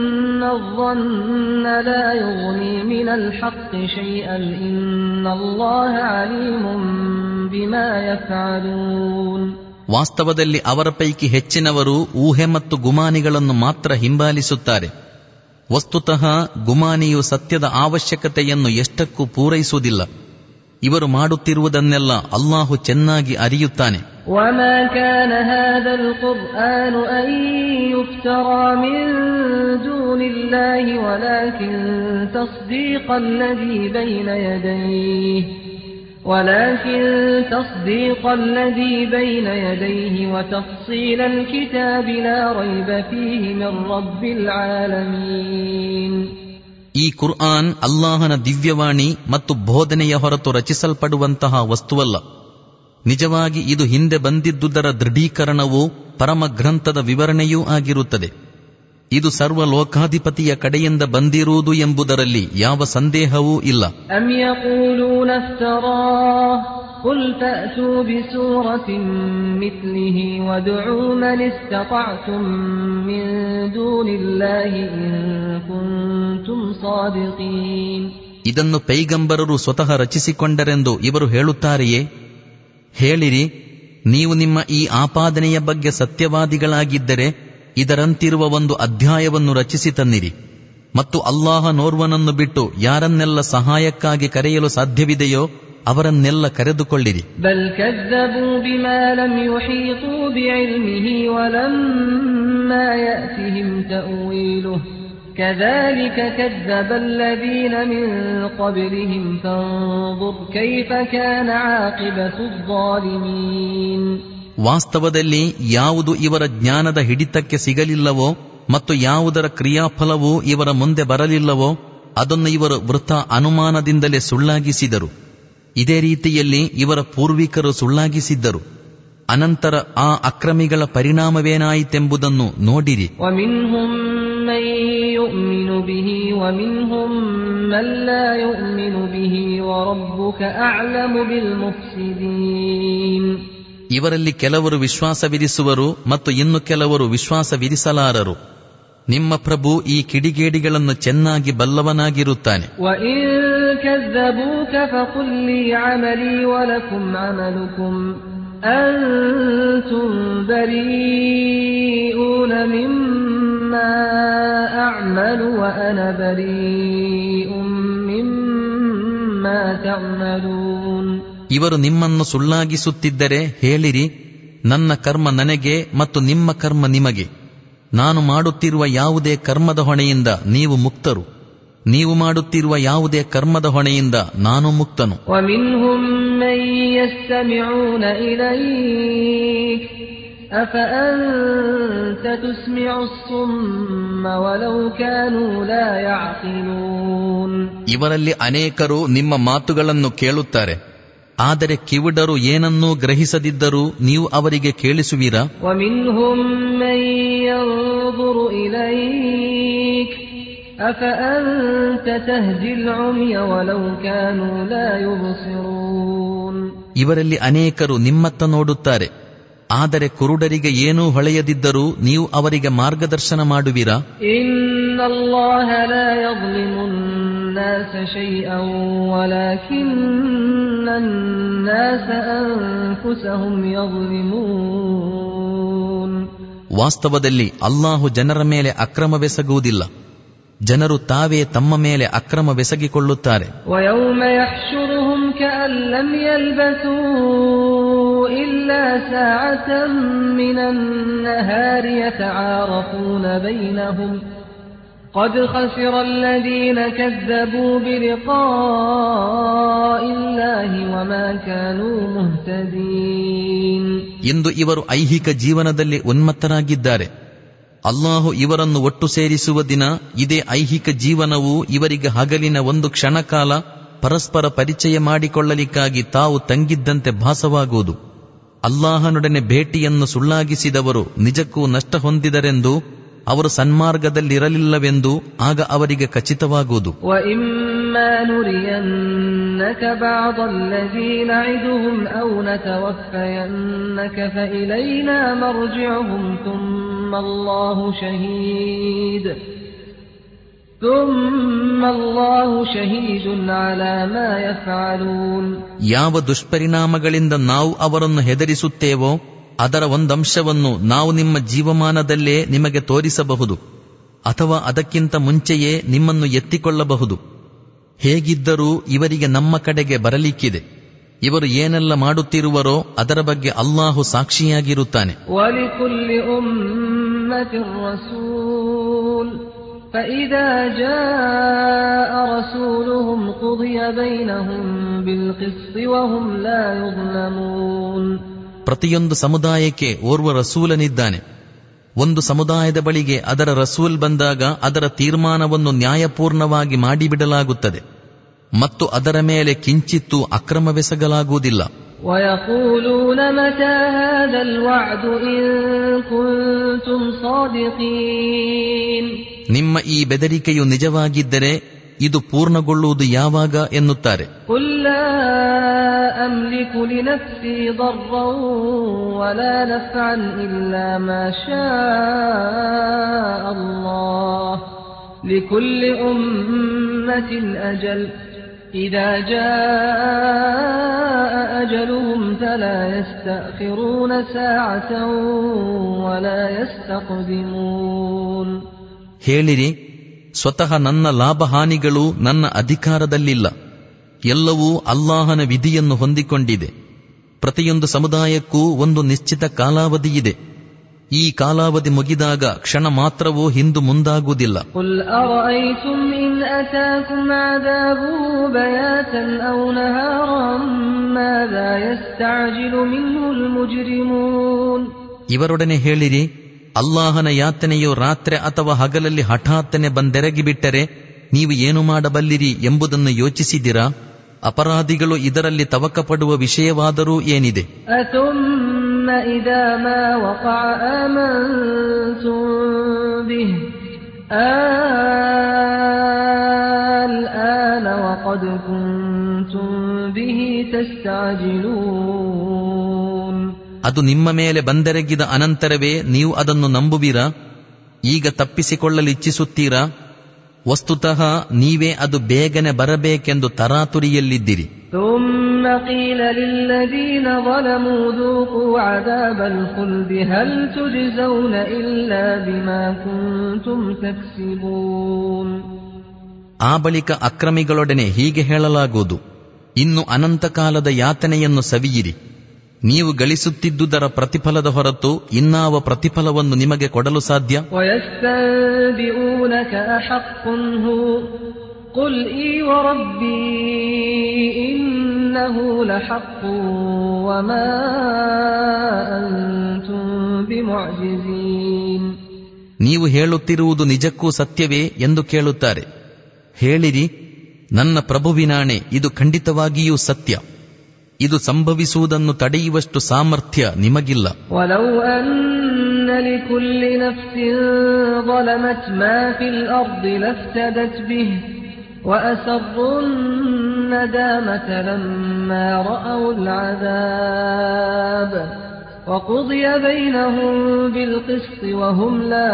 الظن لا يغني من الحق شيئا إن الله عليم بما يفعلون ವಾಸ್ತವದಲ್ಲಿ ಅವರ ಪೈಕಿ ಹೆಚ್ಚಿನವರು ಊಹೆ ಮತ್ತು ಗುಮಾನಿಗಳನ್ನು ಮಾತ್ರ ಹಿಂಬಾಲಿಸುತ್ತಾರೆ ವಸ್ತುತಃ ಗುಮಾನಿಯು ಸತ್ಯದ ಅವಶ್ಯಕತೆಯನ್ನು ಎಷ್ಟಕ್ಕೂ ಪೂರೈಸುವುದಿಲ್ಲ ಇವರು ಮಾಡುತ್ತಿರುವುದನ್ನೆಲ್ಲ ಅಲ್ಲಾಹು ಚೆನ್ನಾಗಿ ಅರಿಯುತ್ತಾನೆ وما كان هذا القرآن أن يفترى من دون الله ولكن تصديق الذي بين يديه ولكن تصديق الذي بين يديه وتفصيل الكتاب لا ريب فيه من رب العالمين ಈ ಕುರ್ಆನ್ ಅಲ್ಲಾಹನ ದಿವ್ಯವಾಣಿ ಮತ್ತು ಬೋಧನೆಯ ಹೊರತು ರಚಿಸಲ್ಪಡುವಂತಹ ವಸ್ತುವಲ್ಲ ನಿಜವಾಗಿ ಇದು ಹಿಂದೆ ಬಂದಿದ್ದುದರ ದೃಢೀಕರಣವೂ ಪರಮ ಗ್ರಂಥದ ವಿವರಣೆಯೂ ಆಗಿರುತ್ತದೆ ಇದು ಸರ್ವ ಲೋಕಾಧಿಪತಿಯ ಕಡೆಯಿಂದ ಬಂದಿರುವುದು ಎಂಬುದರಲ್ಲಿ ಯಾವ ಸಂದೇಹವೂ ಇಲ್ಲ أم يقولون افتراه قل فأتوا بسورة مثله وادعوا من استطعتم من دون الله إن كنتم صادقين ಇದನ್ನು ಪೈಗಂಬರರು ಸ್ವತಃ ರಚಿಸಿಕೊಂಡರೆಂದು ಇವರು ಹೇಳುತ್ತಾರೆಯೇ ಹೇಳಿರಿ ನೀವು ನಿಮ್ಮ ಈ ಆಪಾದನೆಯ ಬಗ್ಗೆ ಸತ್ಯವಾದಿಗಳಾಗಿದ್ದರೆ ಇದರಂತಿರುವ ಒಂದು ಅಧ್ಯಾಯವನ್ನು ರಚಿಸಿ ತನ್ನಿರಿ ಮತ್ತು ಅಲ್ಲಾಹನೋರ್ವನನ್ನು ಬಿಟ್ಟು ಯಾರನ್ನೆಲ್ಲ ಸಹಾಯಕ್ಕಾಗಿ ಕರೆಯಲು ಸಾಧ್ಯವಿದೆಯೋ ಅವರನ್ನೆಲ್ಲ ಕರೆದುಕೊಳ್ಳಿರಿ بل كذبوا بما لم يحيطوا بعلمه ولما يأتهم تأويله كذلك كذب الذين من قبلهم فانظر كيف كان عاقبة الظالمين ವಾಸ್ತವದಲ್ಲಿ ಯಾವುದು ಇವರ ಜ್ಞಾನದ ಹಿಡಿತಕ್ಕೆ ಸಿಗಲಿಲ್ಲವೋ ಮತ್ತು ಯಾವುದರ ಕ್ರಿಯಾಫಲವೂ ಇವರ ಮುಂದೆ ಬರಲಿಲ್ಲವೋ ಅದನ್ನು ಇವರು ವೃಥ ಅನುಮಾನದಿಂದಲೇ ಸುಳ್ಳಾಗಿಸಿದರು ಇದೇ ರೀತಿಯಲ್ಲಿ ಇವರ ಪೂರ್ವಿಕರು ಸುಳ್ಳಾಗಿಸಿದ್ದರು ಅನಂತರ ಆ ಅಕ್ರಮಿಗಳ ಪರಿಣಾಮವೇನಾಯಿತೆಂಬುದನ್ನು ನೋಡಿರಿ ومنهم من يؤمن به ومنهم من لا يؤمن به وربك أعلم بالمفسدين ಇವರಲ್ಲಿ ಕೆಲವರು ವಿಶ್ವಾಸವಿರಿಸುವರು ಮತ್ತು ಇನ್ನು ಕೆಲವರು ವಿಶ್ವಾಸವಿರಿಸಲಾರರು ನಿಮ್ಮ ಪ್ರಭು ಈ ಕಿಡಿಗೇಡಿಗಳನ್ನು ಚೆನ್ನಾಗಿ ಬಲ್ಲವನಾಗಿರುತ್ತಾನೆ وإن كذبوك فقل لي عملي ولكم عملكم أنتم بريئون مما أعمل وأنا بريء مما تعملون ಇವರು ನಿಮ್ಮನ್ನು ಸುಳ್ಳಾಗಿಸುತ್ತಿದ್ದರೆ ಹೇಳಿರಿ ನನ್ನ ಕರ್ಮ ನನಗೆ ಮತ್ತು ನಿಮ್ಮ ಕರ್ಮ ನಿಮಗೆ ನಾನು ಮಾಡುತ್ತಿರುವ ಯಾವುದೇ ಕರ್ಮದ ಹೊಣೆಯಿಂದ ನೀವು ಮುಕ್ತರು ನೀವು ಮಾಡುತ್ತಿರುವ ಯಾವುದೇ ಕರ್ಮದ ಹೊಣೆಯಿಂದ ನಾನು ಮುಕ್ತನು ومنهم من يستمعون إليك أفأنت تسمع الصم ولو كانوا لا يعقلون ಇವರಲ್ಲಿ ಅನೇಕರು ನಿಮ್ಮ ಮಾತುಗಳನ್ನು ಕೇಳುತ್ತಾರೆ ಆದರೆ ಕಿವುಡರು ಏನನ್ನೂ ಗ್ರಹಿಸದಿದ್ದರೂ ನೀವು ಅವರಿಗೆ ಕೇಳಿಸುವಿರಾ ومنهم من ينظر إليك أفأنت تهدي العمي ولو كانوا لا يبصرون ಇವರಲ್ಲಿ ಅನೇಕರು ನಿಮ್ಮತ್ತ ನೋಡುತ್ತಾರೆ ಆದರೆ ಕುರುಡರಿಗೆ ಏನೂ ಹೊಳೆಯದಿದ್ದರೂ ನೀವು ಅವರಿಗೆ ಮಾರ್ಗದರ್ಶನ ಮಾಡುವಿರಾ إن الله لا يظلم الناس شيئا ولكن الناس أنفسهم يظلمون ವಾಸ್ತವದಲ್ಲಿ ಅಲ್ಲಾಹು ಜನರ ಮೇಲೆ ಅಕ್ರಮವೆಸಗುವುದಿಲ್ಲ ಜನರು ತಾವೇ ತಮ್ಮ ಮೇಲೆ ಅಕ್ರಮವೆಸಗಿಕೊಳ್ಳುತ್ತಾರೆ ويوم يحشرهم كأن لم يلبثوا إلا ساعة من النهار يتعارفون بينهم قد خسر الذين كذبوا بلقاء الله وما كانوا مهتدين ಇಂದು ಇವರು ಐಹಿಕ ಜೀವನದಲ್ಲಿ ಉನ್ಮತ್ತರಾಗಿದ್ದಾರೆ ಅಲ್ಲಾಹು ಇವರನ್ನು ಒಟ್ಟು ಸೇರಿಸುವ ದಿನ ಇದೇ ಐಹಿಕ ಜೀವನವು ಇವರಿಗೆ ಹಗಲಿನ ಒಂದು ಕ್ಷಣಕಾಲ ಪರಸ್ಪರ ಪರಿಚಯ ಮಾಡಿಕೊಳ್ಳಲಿಕ್ಕಾಗಿ ತಾವು ತಂಗಿದ್ದಂತೆ ಭಾಸವಾಗುವುದು ಅಲ್ಲಾಹನೊಡನೆ ಭೇಟಿಯನ್ನು ಸುಳ್ಳಾಗಿಸಿದವರು ನಿಜಕ್ಕೂ ನಷ್ಟ ಹೊಂದಿದರೆಂದು ಅವರು ಸನ್ಮಾರ್ಗದಲ್ಲಿರಲಿಲ್ಲವೆಂದು ಆಗ ಅವರಿಗೆ ಖಚಿತವಾಗುವುದು وإما نرينك بعض الذي نعدهم أو نتوفينك فإلينا مرجعهم ثم الله شهيد ثم الله شهيد على ما يفعلون ಯಾವ ದುಷ್ಪರಿಣಾಮಗಳಿಂದ ನಾವು ಅವರನ್ನು ಹೆದರಿಸುತ್ತೇವೋ ಅದರ ಒಂದಂಶವನ್ನು ನಾವು ನಿಮ್ಮ ಜೀವಮಾನದಲ್ಲೇ ನಿಮಗೆ ತೋರಿಸಬಹುದು ಅಥವಾ ಅದಕ್ಕಿಂತ ಮುಂಚೆಯೇ ನಿಮ್ಮನ್ನು ಎತ್ತಿಕೊಳ್ಳಬಹುದು ಹೇಗಿದ್ದರೂ ಇವರಿಗೆ ನಮ್ಮ ಕಡೆಗೆ ಬರಲಿಕ್ಕಿದೆ ಇವರು ಏನೆಲ್ಲ ಮಾಡುತ್ತಿರುವರೋ ಅದರ ಬಗ್ಗೆ ಅಲ್ಲಾಹು ಸಾಕ್ಷಿಯಾಗಿರುತ್ತಾನೆ ولكل أمة رسول فإذا جاء رسولهم قضي بينهم بالقسط وهم لا يظلمون ಪ್ರತಿಯೊಂದು ಸಮುದಾಯಕ್ಕೆ ಓರ್ವ ರಸೂಲನಿದ್ದಾನೆ ಒಂದು ಸಮುದಾಯದ ಬಳಿಗೆ ಅದರ ರಸೂಲ್ ಬಂದಾಗ ಅದರ ತೀರ್ಮಾನವನ್ನು ನ್ಯಾಯಪೂರ್ಣವಾಗಿ ಮಾಡಿಬಿಡಲಾಗುತ್ತದೆ ಮತ್ತು ಅದರ ಮೇಲೆ ಕಿಂಚಿತ್ತೂ ಅಕ್ರಮವೆಸಗಲಾಗುವುದಿಲ್ಲ ويقولون متى هذا الوعد إن كنتم صادقين ನಿಮ್ಮ ಈ ಬೆದರಿಕೆಯು ನಿಜವಾಗಿದ್ದರೆ ಇದು ಪೂರ್ಣಗೊಳ್ಳುವುದು ಯಾವಾಗ ಎನ್ನುತ್ತಾರೆ قل لا أملك لنفسي ضرا ولا نفعا إلا ما شاء الله لكل أمة أجل إذا جاء أجلهم فلا يستأخرون ساعة ولا يستقدمون ಹೇಳಿರಿ ಸ್ವತಃ ನನ್ನ ಲಾಭಹಾನಿಗಳು ನನ್ನ ಅಧಿಕಾರದಲ್ಲಿಲ್ಲ ಎಲ್ಲವೂ ಅಲ್ಲಾಹನ ವಿಧಿಯನ್ನು ಹೊಂದಿಕೊಂಡಿದೆ ಪ್ರತಿಯೊಂದು ಸಮುದಾಯಕ್ಕೂ ಒಂದು ನಿಶ್ಚಿತ ಕಾಲಾವಧಿಯಿದೆ ಈ ಕಾಲಾವಧಿ ಮುಗಿದಾಗ ಕ್ಷಣ ಮಾತ್ರವೂ ಹಿಂದು ಮುಂದಾಗುವುದಿಲ್ಲ قل أرأيتم إن أتاكم عذابه بياتا أو نهارا ماذا يستعجل منه المجرمون ಇವರೊಡನೆ ಹೇಳಿರಿ ಅಲ್ಲಾಹನ ಯಾತನೆಯು ರಾತ್ರಿ ಅಥವಾ ಹಗಲಲ್ಲಿ ಹಠಾತ್ತನೆ ಬಂದೆರಗಿ ಬಿಟ್ಟರೆ ನೀವು ಏನು ಮಾಡಬಲ್ಲಿರಿ ಎಂಬುದನ್ನು ಯೋಚಿಸಿದಿರಾ ಅಪರಾಧಿಗಳು ಇದರಲ್ಲಿ ತವಕ ಪಡುವ ವಿಷಯವಾದರೂ ಏನಿದೆ أثم إذا ما وقع آمنتم به الآن وقد كنتم به تستعجلون ಅದು ನಿಮ್ಮ ಮೇಲೆ ಬಂದೆರಗಿದ ಅನಂತರವೇ ನೀವು ಅದನ್ನು ನಂಬುವಿರಾ ಈಗ ತಪ್ಪಿಸಿಕೊಳ್ಳಲಿಚ್ಛಿಸುತ್ತೀರಾ ವಸ್ತುತಃ ನೀವೇ ಅದು ಬೇಗನೆ ಬರಬೇಕೆಂದು ತರಾತುರಿಯಲ್ಲಿದ್ದಿರಿ ثم قيل للذين ظلموا ذوقوا عذاب الخلد هل تجزون إلا بما كنتم تكسبون ಆ ಬಳಿಕ ಅಕ್ರಮಿಗಳೊಡನೆ ಹೀಗೆ ಹೇಳಲಾಗುವುದು ಇನ್ನು ಅನಂತಕಾಲದ ಯಾತನೆಯನ್ನು ಸವಿಯಿರಿ ನೀವು ಗಳಿಸುತ್ತಿದ್ದುದರ ಪ್ರತಿಫಲದ ಹೊರತು ಇನ್ನಾವ ಪ್ರತಿಫಲವನ್ನು ನಿಮಗೆ ಕೊಡಲು ಸಾಧ್ಯ ويستنبئونك أحق هو قل إي وربي إنه لحق وما أنتم بمعجزين ನೀವು ಹೇಳುತ್ತಿರುವುದು ನಿಜಕ್ಕೂ ಸತ್ಯವೇ ಎಂದು ಕೇಳುತ್ತಾರೆ ಹೇಳಿರಿ ನನ್ನ ಪ್ರಭುವಿನಾಣೆ ಇದು ಖಂಡಿತವಾಗಿಯೂ ಸತ್ಯ ಇದು ಸಂಭವಿಸುವುದನ್ನು ತಡೆಯುವಷ್ಟು ಸಾಮರ್ಥ್ಯ ನಿಮಗಿಲ್ಲ ولو أن لكل نفس ظلمت ما في الأرض لافتدت به وأسروا الندامة لما رأوا العذاب وقضي بينهم بالقسط وهم لا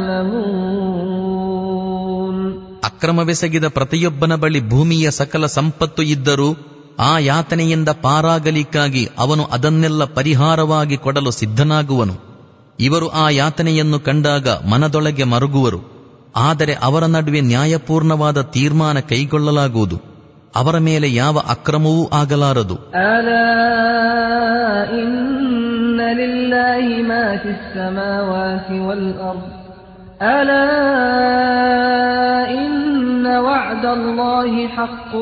يظلمون ಅಕ್ರಮವೆಸಗಿದ ಪ್ರತಿಯೊಬ್ಬನ ಬಳಿ ಭೂಮಿಯ ಸಕಲ ಸಂಪತ್ತು ಇದ್ದರೂ ಆ ಯಾತನೆಯಿಂದ ಪಾರಾಗಲಿಕ್ಕಾಗಿ ಅವನು ಅದನ್ನೆಲ್ಲ ಪರಿಹಾರವಾಗಿ ಕೊಡಲು ಸಿದ್ಧನಾಗುವನು ಇವರು ಆ ಯಾತನೆಯನ್ನು ಕಂಡಾಗ ಮನದೊಳಗೆ ಮರುಗುವರು ಆದರೆ ಅವರ ನಡುವೆ ನ್ಯಾಯಪೂರ್ಣವಾದ ತೀರ್ಮಾನ ಕೈಗೊಳ್ಳಲಾಗುವುದು ಅವರ ಮೇಲೆ ಯಾವ ಅಕ್ರಮವೂ ಆಗಲಾರದು ألا إن لله ما في السماوات والأرض ألا إن وعد الله حق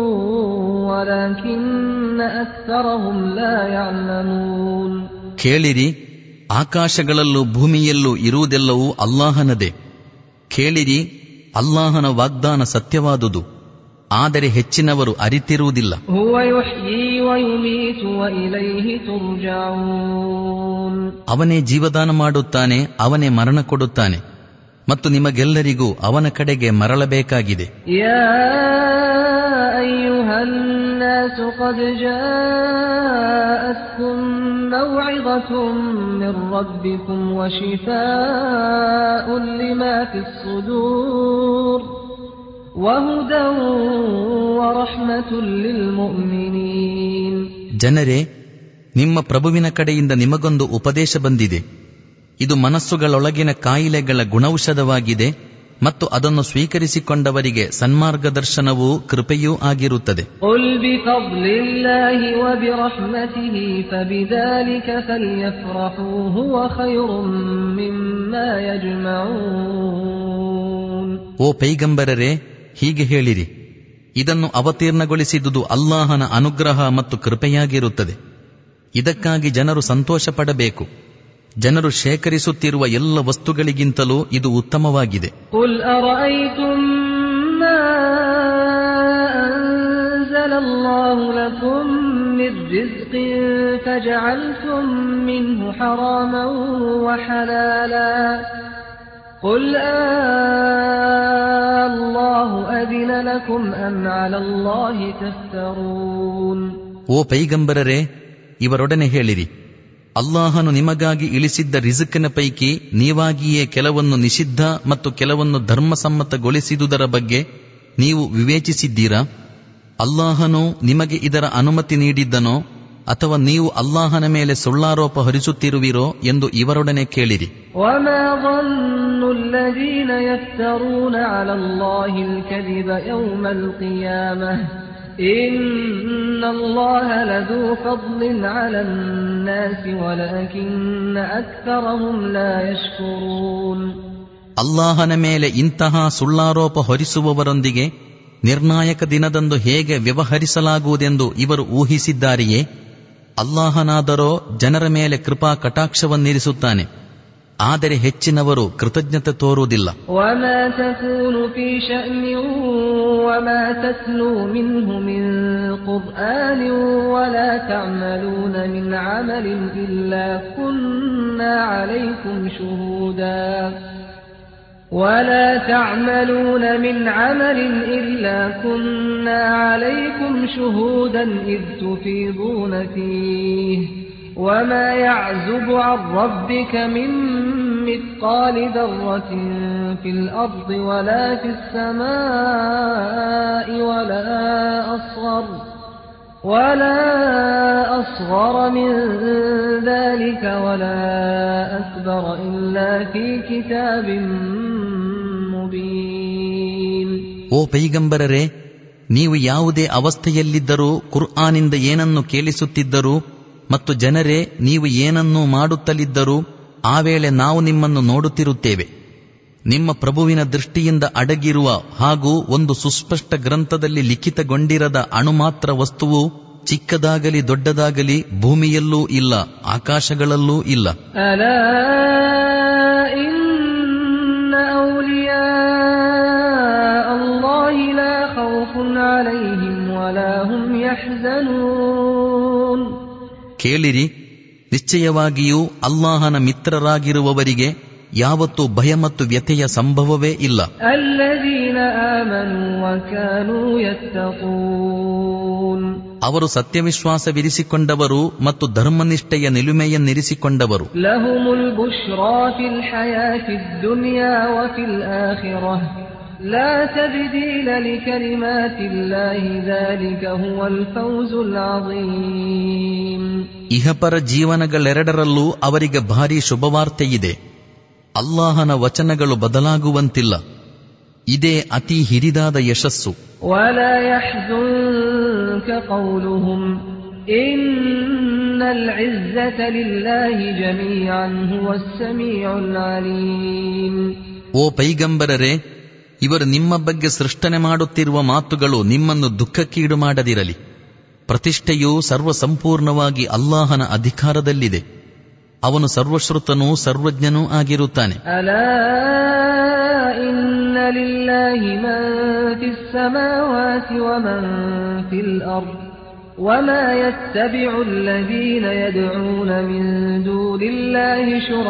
ولكن أكثرهم لا يعلمون ಕೇಳಿರಿ ಆಕಾಶಗಳಲ್ಲೂ ಭೂಮಿಯಲ್ಲೂ ಇರುವುದೆಲ್ಲವೂ ಅಲ್ಲಾಹನದೇ ಕೇಳಿರಿ ಅಲ್ಲಾಹನ ವಾಗ್ದಾನ ಸತ್ಯವಾದುದು ಆದರೆ ಹೆಚ್ಚಿನವರು ಅರಿತಿರುವುದಿಲ್ಲ هو يحيي ويميت وإليه ترجعون ಅವನೇ ಜೀವದಾನ ಮಾಡುತ್ತಾನೆ ಅವನೇ ಮರಣ ಕೊಡುತ್ತಾನೆ ಮತ್ತು ನಿಮಗೆಲ್ಲರಿಗೂ ಅವನ ಕಡೆಗೆ ಮರಳಬೇಕಾಗಿದೆ يا أيها الناس قد جاءتكم موعظة من ربكم وشفاء لما في الصدور وهدى ورحمة للمؤمنين ಜನರೇ ನಿಮ್ಮ ಪ್ರಭುವಿನ ಕಡೆಯಿಂದ ನಿಮಗೊಂದು ಉಪದೇಶ ಬಂದಿದೆ ಇದು ಮನಸ್ಸುಗಳೊಳಗಿನ ಕಾಯಿಲೆಗಳ ಗುಣೌಷಧವಾಗಿದೆ ಮತ್ತು ಅದನ್ನು ಸ್ವೀಕರಿಸಿಕೊಂಡವರಿಗೆ ಸನ್ಮಾರ್ಗದರ್ಶನವೂ ಕೃಪೆಯೂ ಆಗಿರುತ್ತದೆ قل بفضل الله وبرحمته فبذلك فليفرحوا هو خير مما يجمعون ಓ ಪೈಗಂಬರರೇ ಹೀಗೆ ಹೇಳಿರಿ ಇದನ್ನು ಅವತೀರ್ಣಗೊಳಿಸಿದುದು ಅಲ್ಲಾಹನ ಅನುಗ್ರಹ ಮತ್ತು ಕೃಪೆಯಾಗಿರುತ್ತದೆ ಇದಕ್ಕಾಗಿ ಜನರು ಸಂತೋಷ ಪಡಬೇಕು ಜನರು ಶೇಖರಿಸುತ್ತಿರುವ ಎಲ್ಲ ವಸ್ತುಗಳಿಗಿಂತಲೂ ಇದು ಉತ್ತಮವಾಗಿದೆ قل أرأيتم ما أنزل الله لكم من رزق فجعلتم منه حراما وحلالا قل آه الله أذن لكم أم على الله تفترون ಓ ಪೈಗಂಬರರೇ ಇವರೊಡನೆ ಹೇಳಿರಿ ಅಲ್ಲಾಹನು ನಿಮಗಾಗಿ ಇಳಿಸಿದ್ದ ರಿಜುಕಿನ ಪೈಕಿ ನೀವಾಗಿಯೇ ಕೆಲವನ್ನು ನಿಷಿದ್ಧ ಮತ್ತು ಕೆಲವನ್ನು ಧರ್ಮಸಮ್ಮತಗೊಳಿಸಿದುದರ ಬಗ್ಗೆ ನೀವು ವಿವೇಚಿಸಿದ್ದೀರಾ ಅಲ್ಲಾಹನು ನಿಮಗೆ ಇದರ ಅನುಮತಿ ನೀಡಿದ್ದನೋ ಅಥವಾ ನೀವು ಅಲ್ಲಾಹನ ಮೇಲೆ ಸುಳ್ಳಾರೋಪ ಹೊರಿಸುತ್ತಿರುವಿರೋ ಎಂದು ಇವರೊಡನೆ ಕೇಳಿರಿ وما ظن الذين يفترون على الله الكذب يوم القيامة إن الله لذو فضل على الناس ولكن أكثرهم لا يشكرون ಅಲ್ಲಾಹನ ಮೇಲೆ ಇಂತಹ ಸುಳ್ಳಾರೋಪ ಹೊರಿಸುವವರೊಂದಿಗೆ ನಿರ್ಣಾಯಕ ದಿನದಂದು ಹೇಗೆ ವ್ಯವಹರಿಸಲಾಗುವುದೆಂದು ಇವರು ಊಹಿಸಿದ್ದಾರೆಯೇ ಅಲ್ಲಾಹನಾದರೋ ಜನರ ಮೇಲೆ ಕೃಪಾ ಕಟಾಕ್ಷವನ್ನಿರಿಸುತ್ತಾನೆ ಆದರೆ ಹೆಚ್ಚಿನವರು ಕೃತಜ್ಞತೆ ತೋರುವುದಿಲ್ಲ وما تكون في شأن وما تتلو منه من قرآن ولا تعملون من عمل إلا كنا عليكم شهودا ولا تعملون من عمل إلا كنا عليكم شهودا إذ تفيضون فيه وما يعزب عن ربك من مثقال ذرة في الأرض ولا في السماء ولا أصغر ولا أصغر من ذلك ولا أكبر إلا في كتاب مبين ಓ ಪೈಗಂಬರರೇ ನೀವು ಯಾವುದೇ ಅವಸ್ಥೆಯಲ್ಲಿದ್ದರೂ ಕುರ್ಆನಿಂದ ಏನನ್ನು ಕೇಳಿಸುತ್ತಿದ್ದರೂ ಮತ್ತು ಜನರೇ ನೀವು ಏನನ್ನೂ ಮಾಡುತ್ತಲಿದ್ದರೂ ಆ ವೇಳೆ ನಾವು ನಿಮ್ಮನ್ನು ನೋಡುತ್ತಿರುತ್ತೇವೆ ನಿಮ್ಮ ಪ್ರಭುವಿನ ದೃಷ್ಟಿಯಿಂದ ಅಡಗಿರುವ ಹಾಗೂ ಒಂದು ಸುಸ್ಪಷ್ಟ ಗ್ರಂಥದಲ್ಲಿ ಲಿಖಿತಗೊಂಡಿರದ ಅಣುಮಾತ್ರ ವಸ್ತುವು ಚಿಕ್ಕದಾಗಲಿ ದೊಡ್ಡದಾಗಲಿ ಭೂಮಿಯಲ್ಲೂ ಇಲ್ಲ ಆಕಾಶಗಳಲ್ಲೂ ಇಲ್ಲ ألا إن أولياء الله لا خوف عليهم ولا هم يحزنون ಕೇಳಿರಿ ನಿಶ್ಚಯವಾಗಿಯೂ ಅಲ್ಲಾಹನ ಮಿತ್ರರಾಗಿರುವವರಿಗೆ ಯಾವತ್ತೂ ಭಯ ಮತ್ತು ವ್ಯಥೆಯ ಸಂಭವವೇ ಇಲ್ಲ الذين آمنوا وكانوا يتقون ಅವರು ಸತ್ಯವಿಶ್ವಾಸವಿರಿಸಿಕೊಂಡವರು ಮತ್ತು ಧರ್ಮನಿಷ್ಠೆಯ ನಿಲುಮೆಯನ್ನಿರಿಸಿಕೊಂಡವರು لهم البشرى في الحياة الدنيا وفي الآخرة لا تبديل لكلمات الله ذلك هو الفوز العظيم ಇಹಪರ ಜೀವನಗಳೆರಡರಲ್ಲೂ ಅವರಿಗೆ ಭಾರಿ ಶುಭವಾರ್ತೆಯಿದೆ ಅಲ್ಲಾಹನ ವಚನಗಳು ಬದಲಾಗುವಂತಿಲ್ಲ ಇದೇ ಅತಿ ಹಿರಿದಾದ ಯಶಸ್ಸು ولا يحزنك قولهم إن العزة لله جميعا هو السميع العليم ಓ ಪೈಗಂಬರರೇ ಇವರು ನಿಮ್ಮ ಬಗ್ಗೆ ಸೃಷ್ಟನೆ ಮಾಡುತ್ತಿರುವ ಮಾತುಗಳು ನಿಮ್ಮನ್ನು ದುಃಖಕ್ಕೀಡು ಮಾಡದಿರಲಿ ಪ್ರತಿಷ್ಠೆಯು ಸರ್ವಸಂಪೂರ್ಣವಾಗಿ ಅಲ್ಲಾಹನ ಅಧಿಕಾರದಲ್ಲಿದೆ ಅವನು ಸರ್ವಶ್ರುತನೂ ಸರ್ವಜ್ಞನೂ ಆಗಿರುತ್ತಾನೆ ألا إن لله من في السماوات ومن في الأرض وما يتبع الذين يدعون من دون الله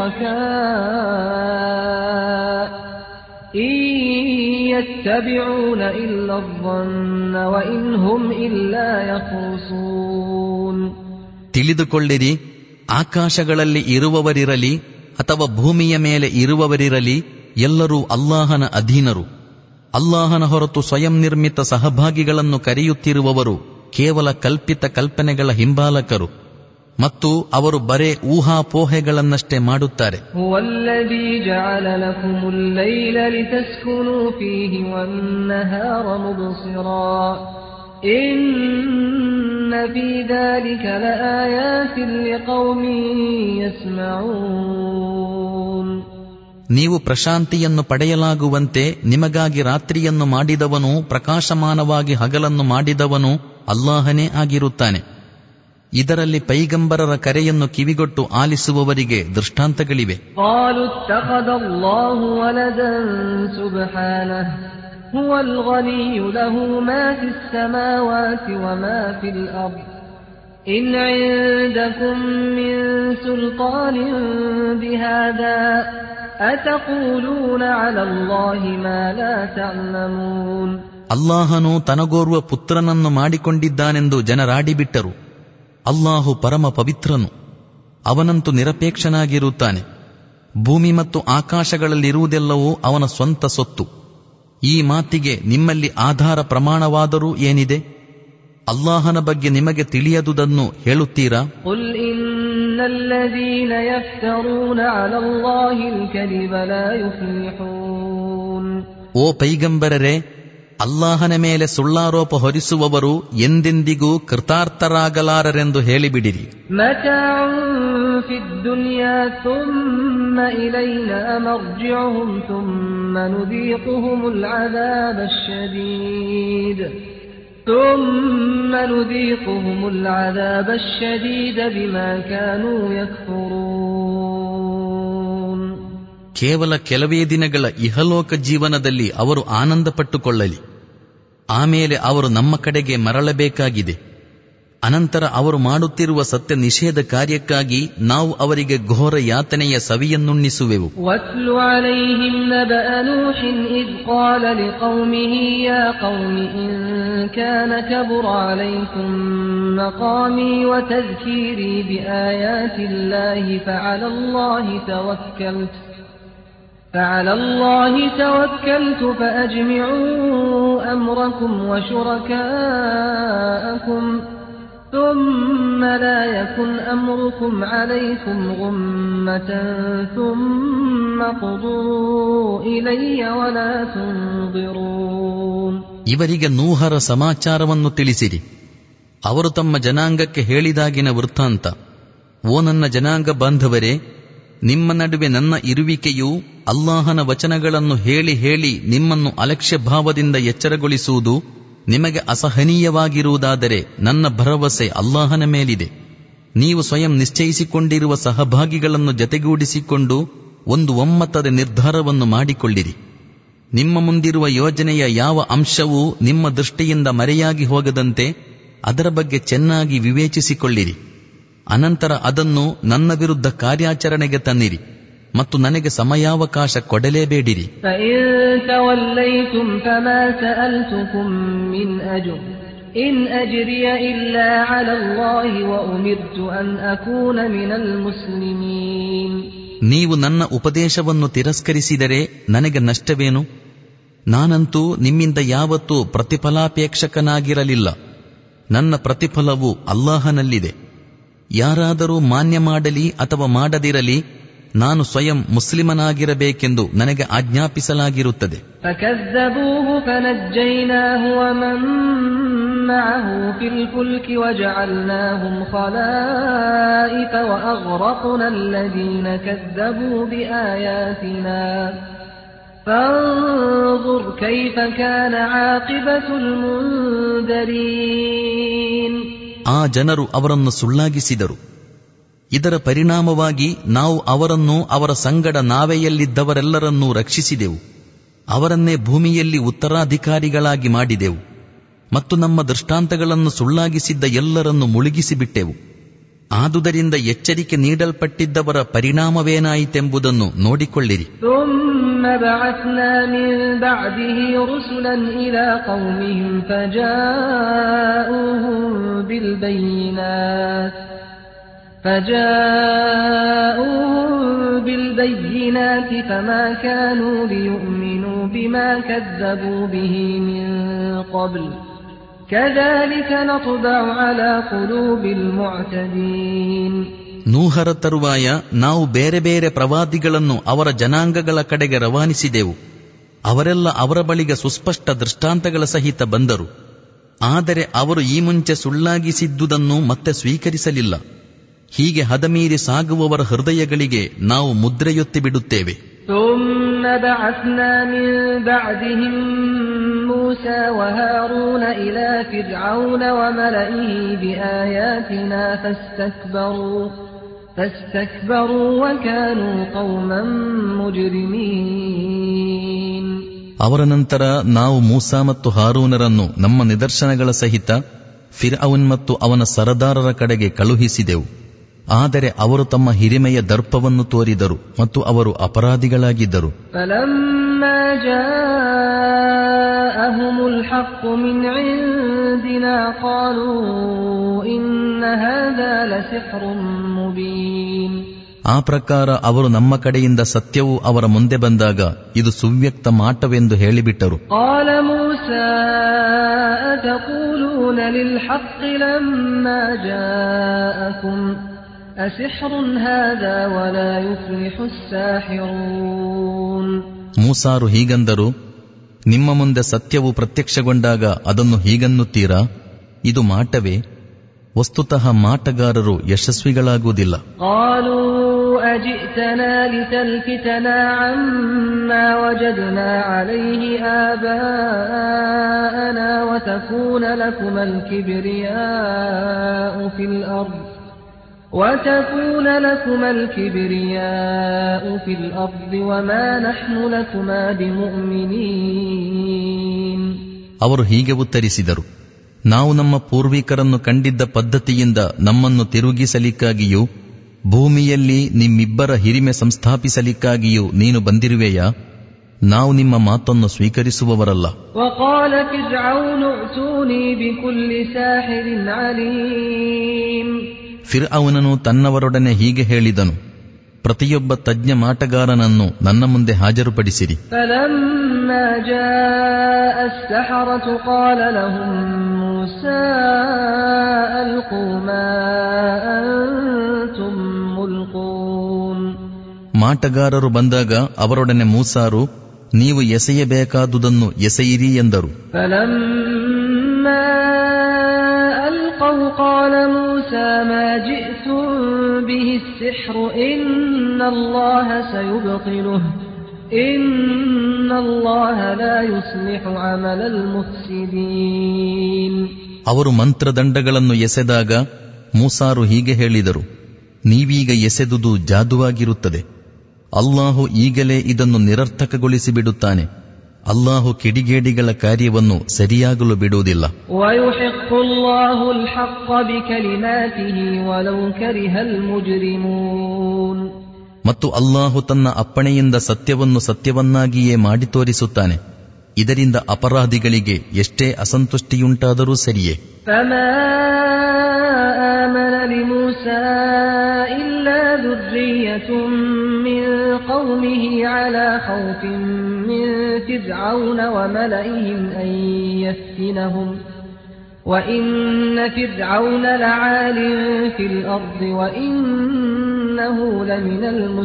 شركاء إن يتبعون إلا الظن وإن هم إلا يخرصون ತಿಳಿದುಕೊಳ್ಳಿರಿ ಆಕಾಶಗಳಲ್ಲಿ ಇರುವವರಿರಲಿ ಅಥವಾ ಭೂಮಿಯ ಮೇಲೆ ಇರುವವರಿರಲಿ ಎಲ್ಲರೂ ಅಲ್ಲಾಹನ ಅಧೀನರು ಅಲ್ಲಾಹನ ಹೊರತು ಸ್ವಯಂ ನಿರ್ಮಿತ ಸಹಭಾಗಿಗಳನ್ನು ಕರೆಯುತ್ತಿರುವವರು ಕೇವಲ ಕಲ್ಪಿತ ಕಲ್ಪನೆಗಳ ಹಿಂಬಾಲಕರು ಮತ್ತು ಅವರು ಬರೇ ಊಹಾಪೋಹೆಗಳನ್ನಷ್ಟೇ ಮಾಡುತ್ತಾರೆ هو الذي جعل لكم الليل لتسكنوا فيه والنهار مبصرا إن في ذلك لآيات لقوم يسمعون ನೀವು ಪ್ರಶಾಂತಿಯನ್ನು ಪಡೆಯಲಾಗುವಂತೆ ನಿಮಗಾಗಿ ರಾತ್ರಿಯನ್ನು ಮಾಡಿದವನು ಪ್ರಕಾಶಮಾನವಾಗಿ ಹಗಲನ್ನು ಮಾಡಿದವನು ಅಲ್ಲಾಹನೇ ಆಗಿರುತ್ತಾನೆ ಇದರಲ್ಲಿ ಪೈಗಂಬರರ ಕರೆಯನ್ನು ಕಿವಿಗೊಟ್ಟು ಆಲಿಸುವವರಿಗೆ ದೃಷ್ಟಾಂತಗಳಿವೆ قالوا اتخذ الله ولدا سبحانه هو الغني له ما في السماوات وما في الأرض إن عندكم من سلطان بهذا أتقولون على الله ما لا تعلمون ಅಲ್ಲಾಹನು ತನಗೋರ್ವ ಪುತ್ರನನ್ನು ಮಾಡಿಕೊಂಡಿದ್ದಾನೆಂದು ಜನರಾಡಿಬಿಟ್ಟರು ಅಲ್ಲಾಹು ಪರಮ ಪವಿತ್ರನು ಅವನಂತೂ ನಿರಪೇಕ್ಷನಾಗಿರುತ್ತಾನೆ ಭೂಮಿ ಮತ್ತು ಆಕಾಶಗಳಲ್ಲಿರುವುದೆಲ್ಲವೂ ಅವನ ಸ್ವಂತ ಸೊತ್ತು ಈ ಮಾತಿಗೆ ನಿಮ್ಮಲ್ಲಿ ಆಧಾರ ಪ್ರಮಾಣವಾದರೂ ಏನಿದೆ ಅಲ್ಲಾಹನ ಬಗ್ಗೆ ನಿಮಗೆ ತಿಳಿಯದುದನ್ನು ಹೇಳುತ್ತೀರಾ قل إن الذين يفترون على الله الكذب لا يفلحون ಓ ಪೈಗಂಬರರೆ ಅಲ್ಲಾಹನ ಮೇಲೆ ಸುಳ್ಳಾರೋಪ ಹೊರಿಸುವವರು ಎಂದೆಂದಿಗೂ ಕೃತಾರ್ಥರಾಗಲಾರರೆಂದು ಹೇಳಿಬಿಡಿರಿ متاع في الدنيا ثم إلينا مرجعهم ثم نذيقهم العذاب الشديد ثم نذيقهم العذاب الشديد بما كانوا يكفرون ಕೇವಲ ಕೆಲವೇ ದಿನಗಳ ಇಹಲೋಕ ಜೀವನದಲ್ಲಿ ಅವರು ಆನಂದ ಪಟ್ಟುಕೊಳ್ಳಲಿ ಆಮೇಲೆ ಅವರು ನಮ್ಮ ಕಡೆಗೆ ಮರಳಬೇಕಾಗಿದೆ ಅನಂತರ ಅವರು ಮಾಡುತ್ತಿರುವ ಸತ್ಯ ನಿಷೇಧ ಕಾರ್ಯಕ್ಕಾಗಿ ನಾವು ಅವರಿಗೆ ಘೋರ ಯಾತನೆಯ ಸವಿಯನ್ನುಣ್ಣಿಸುವೆವು واتل عليهم نبأ نوح إذ قال لقومه يا قوم إن كان كبر عليكم مقامي وتذكيري بآيات الله فعلى الله توكلت فعلى الله توكلت فأجمعوا أمركم وشركاءكم ثم لا يكن أمركم عليكم غمة ثم قضوا إلي ولا تنظرون ಇವರಿಗೆ ನೂಹರ ಸಮಾಚಾರವನ್ನು ತಿಳಿಸಿರಿ ಅವರು ತಮ್ಮ ಜನಾಂಗಕ್ಕೆ ಹೇಳಿದಾಗಿನ ವೃತ್ತಾಂತ ಓ ನನ್ನ ಜನಾಂಗ ಬಾಂಧವರೇ ನಿಮ್ಮ ನಡುವೆ ನನ್ನ ಇರುವಿಕೆಯು ಅಲ್ಲಾಹನ ವಚನಗಳನ್ನು ಹೇಳಿ ಹೇಳಿ ನಿಮ್ಮನ್ನು ಅಲಕ್ಷ್ಯ ಭಾವದಿಂದ ಎಚ್ಚರಗೊಳಿಸುವುದು ನಿಮಗೆ ಅಸಹನೀಯವಾಗಿರುವುದಾದರೆ ನನ್ನ ಭರವಸೆ ಅಲ್ಲಾಹನ ಮೇಲಿದೆ ನೀವು ಸ್ವಯಂ ನಿಶ್ಚಯಿಸಿಕೊಂಡಿರುವ ಸಹಭಾಗಿಗಳನ್ನು ಜತೆಗೂಡಿಸಿಕೊಂಡು ಒಂದು ಒಮ್ಮತದ ನಿರ್ಧಾರವನ್ನು ಮಾಡಿಕೊಳ್ಳಿರಿ ನಿಮ್ಮ ಮುಂದಿರುವ ಯೋಜನೆಯ ಯಾವ ಅಂಶವೂ ನಿಮ್ಮ ದೃಷ್ಟಿಯಿಂದ ಮರೆಯಾಗಿ ಹೋಗದಂತೆ ಅದರ ಬಗ್ಗೆ ಚೆನ್ನಾಗಿ ವಿವೇಚಿಸಿಕೊಳ್ಳಿರಿ ಅನಂತರ ಅದನ್ನು ನನ್ನ ವಿರುದ್ಧ ಕಾರ್ಯಾಚರಣೆಗೆ ತನ್ನಿರಿ ಮತ್ತು ನನಗೆ ಸಮಯಾವಕಾಶ ಕೊಡಲೇಬೇಡಿರಿ فإن توليتم فما سألتكم من أجر إن أجري إلا على الله وأمرت أن أكون من المسلمين ನೀವು ನನ್ನ ಉಪದೇಶವನ್ನು ತಿರಸ್ಕರಿಸಿದರೆ ನನಗೆ ನಷ್ಟವೇನು ನಾನಂತೂ ನಿಮ್ಮಿಂದ ಯಾವತ್ತೂ ಪ್ರತಿಫಲಾಪೇಕ್ಷಕನಾಗಿರಲಿಲ್ಲ ನನ್ನ ಪ್ರತಿಫಲವು ಅಲ್ಲಾಹನಲ್ಲಿದೆ ಯಾರಾದರೂ ಮಾನ್ಯ ಮಾಡಲಿ ಅಥವಾ ಮಾಡದಿರಲಿ ನಾನು ಸ್ವಯಂ ಮುಸ್ಲಿಮನಾಗಿರಬೇಕೆಂದು ನನಗೆ ಆಜ್ಞಾಪಿಸಲಾಗಿರುತ್ತದೆ فكذبوه فنجيناه ومن معه في الفلك وجعلناهم خلائف وأغرقنا الذين كذبوا بآياتنا فانظر كيف كان عاقبة المنذرين ಆ ಜನರು ಅವರನ್ನು ಸುಳ್ಳಾಗಿಸಿದರು ಇದರ ಪರಿಣಾಮವಾಗಿ ನಾವು ಅವರನ್ನು ಅವರ ಸಂಗಡ ನಾವೆಯಲ್ಲಿದ್ದವರೆಲ್ಲರನ್ನೂ ರಕ್ಷಿಸಿದೆವು ಅವರನ್ನೇ ಭೂಮಿಯಲ್ಲಿ ಉತ್ತರಾಧಿಕಾರಿಗಳಾಗಿ ಮಾಡಿದೆವು ಮತ್ತು ನಮ್ಮ ದೃಷ್ಟಾಂತಗಳನ್ನು ಸುಳ್ಳಾಗಿಸಿದ್ದ ಎಲ್ಲರನ್ನು ಮುಳುಗಿಸಿಬಿಟ್ಟೆವು ಆದುದರಿಂದ ಎಚ್ಚರಿಕೆ ನೀಡಲ್ಪಟ್ಟಿದ್ದವರ ಪರಿಣಾಮವೇನಾಯಿತೆಂಬುದನ್ನು ನೋಡಿಕೊಳ್ಳಿರಿ ثم بعثنا من بعده رسلا إلى قومهم فجاءوهم بالبينات فجاءوهم بالبينات فما كانوا ليؤمنوا بما كذبوا به من قبل كذلك نطبع على قلوب المعتدين ನೂಹರ ತರುವಾಯ ನಾವು ಬೇರೆ ಬೇರೆ ಪ್ರವಾದಿಗಳನ್ನು ಅವರ ಜನಾಂಗಗಳ ಕಡೆಗೆ ರವಾನಿಸಿದೆವು ಅವರೆಲ್ಲ ಅವರ ಬಳಿಗೆ ಸುಸ್ಪಷ್ಟ ದೃಷ್ಟಾಂತಗಳ ಸಹಿತ ಬಂದರು ಆದರೆ ಅವರು ಈ ಮುಂಚೆ ಸುಳ್ಳಾಗಿಸಿದ್ದುದನ್ನು ಮತ್ತೆ ಸ್ವೀಕರಿಸಲಿಲ್ಲ ಹೀಗೆ ಹದಮೀರಿ ಸಾಗುವವರ ಹೃದಯಗಳಿಗೆ ನಾವು ಮುದ್ರೆಯೊತ್ತಿ ಬಿಡುತ್ತೇವೆ ثم بعثنا من بعدهم موسى وهارون إلى فرعون وملئه بآياتنا فاستكبروا فاستكبروا وكانوا قوما مجرمين ಅವರ ನಂತರ ನಾವು ಮೂಸಾ ಮತ್ತು ಹಾರೂನರನ್ನು ನಮ್ಮ ನಿದರ್ಶನಗಳ ಸಹಿತ ಫಿರ್ ಅವನ್ ಮತ್ತು ಅವನ ಸರದಾರರ ಕಡೆಗೆ ಕಳುಹಿಸಿದೆವು ಆದರೆ ಅವರು ತಮ್ಮ ಹಿರಿಮೆಯ ದರ್ಪವನ್ನು ತೋರಿದರು ಮತ್ತು ಅವರು ಅಪರಾಧಿಗಳಾಗಿದ್ದರು فلما جاءهم الحق من عندنا قالوا إن هذا لسحر مبين ಆ ಪ್ರಕಾರ ಅವರು ನಮ್ಮ ಕಡೆಯಿಂದ ಸತ್ಯವು ಅವರ ಮುಂದೆ ಬಂದಾಗ ಇದು ಸುವ್ಯಕ್ತ ಮಾಟವೆಂದು ಹೇಳಿಬಿಟ್ಟರು قال موسى أتقولون للحق لما جاءكم أسحر هذا ولا يفلح الساحرون ಮೂಸಾರು ಹೀಗಂದರು ನಿಮ್ಮ ಮುಂದೆ ಸತ್ಯವು ಪ್ರತ್ಯಕ್ಷಗೊಂಡಾಗ ಅದನ್ನು ಹೀಗನ್ನುತ್ತೀರಾ ಇದು ಮಾಟವೇ ವಸ್ತುತಃ ಮಾಟಗಾರರು ಯಶಸ್ವಿಗಳಾಗುವುದಿಲ್ಲ قالوا أجئتنا لتلفتنا عما وجدنا عليه آباءنا وتكون لكما الكبرياء في الأرض وتكون لكما الكبرياء في الأرض وما نحن لكما بمؤمنين ಅವರು ಹೀಗೆ ಉತ್ತರಿಸಿದರು ನಾವು ನಮ್ಮ ಪೂರ್ವಿಕರನ್ನು ಕಂಡಿದ್ದ ಪದ್ಧತಿಯಿಂದ ನಮ್ಮನ್ನು ತಿರುಗಿಸಲಿಕ್ಕಾಗಿಯೂ ಭೂಮಿಯಲ್ಲಿ ನಿಮ್ಮಿಬ್ಬರ ಹಿರಿಮೆ ಸಂಸ್ಥಾಪಿಸಲಿಕ್ಕಾಗಿಯೂ ನೀನು ಬಂದಿರುವೆಯಾ ನಾವು ನಿಮ್ಮ ಮಾತನ್ನು ಸ್ವೀಕರಿಸುವವರಲ್ಲ وقال فرعون ائتوني بكل ساحر عليم ಫಿರ್ ಅವನನು ತನ್ನವರೊಡನೆ ಹೀಗೆ ಹೇಳಿದನು ಪ್ರತಿಯೊಬ್ಬ ತಜ್ಞ ಮಾಟಗಾರನನ್ನು ನನ್ನ ಮುಂದೆ ಹಾಜರುಪಡಿಸಿರಿ فلما جاء السحرة قال لهم موسى ألقوا ما أنتم ملقون ಮಾಟಗಾರರು ಬಂದಾಗ ಅವರೊಡನೆ ಮೂಸಾರು ನೀವು ಎಸೆಯಬೇಕಾದುದನ್ನು ಎಸೆಯಿರಿ ಎಂದರು فلما ألقوا قال موسى ما جئتم به السحر إن الله سيبطله إن الله لا يصلح عمل المفسدين ಅವರು ಮಂತ್ರದಂಡಗಳನ್ನು ಎಸೆದಾಗ ಮೂಸಾರು ಹೀಗೆ ಹೇಳಿದರು ನೀವೀಗ ಎಸೆದುದು ಜಾದುವಾಗಿರುತ್ತದೆ ಅಲ್ಲಾಹು ಈಗಲೇ ಇದನ್ನು ನಿರರ್ಥಕಗೊಳಿಸಿ ಬಿಡುತ್ತಾನೆ ಅಲ್ಲಾಹು ಕಿಡಿಗೇಡಿಗಳ ಕಾರ್ಯವನ್ನು ಸರಿಯಾಗಲು ಬಿಡುವುದಿಲ್ಲ ويحق الله الحق بكلماته ولو كره المجرمون ಮತ್ತು ಅಲ್ಲಾಹು ತನ್ನ ಅಪ್ಪಣೆಯಿಂದ ಸತ್ಯವನ್ನು ಸತ್ಯವನ್ನಾಗಿಯೇ ಮಾಡಿ ತೋರಿಸುತ್ತಾನೆ ಇದರಿಂದ ಅಪರಾಧಿಗಳಿಗೆ ಎಷ್ಟೇ ಅಸಂತುಷ್ಟಿಯುಂಟಾದರೂ ಸರಿಯೇ فما آمن لموسى إلا ذرية من قومه على خوف من فرعون وملئهم أن يفتنهم وإن فرعون لعال في الأرض وإنه لمن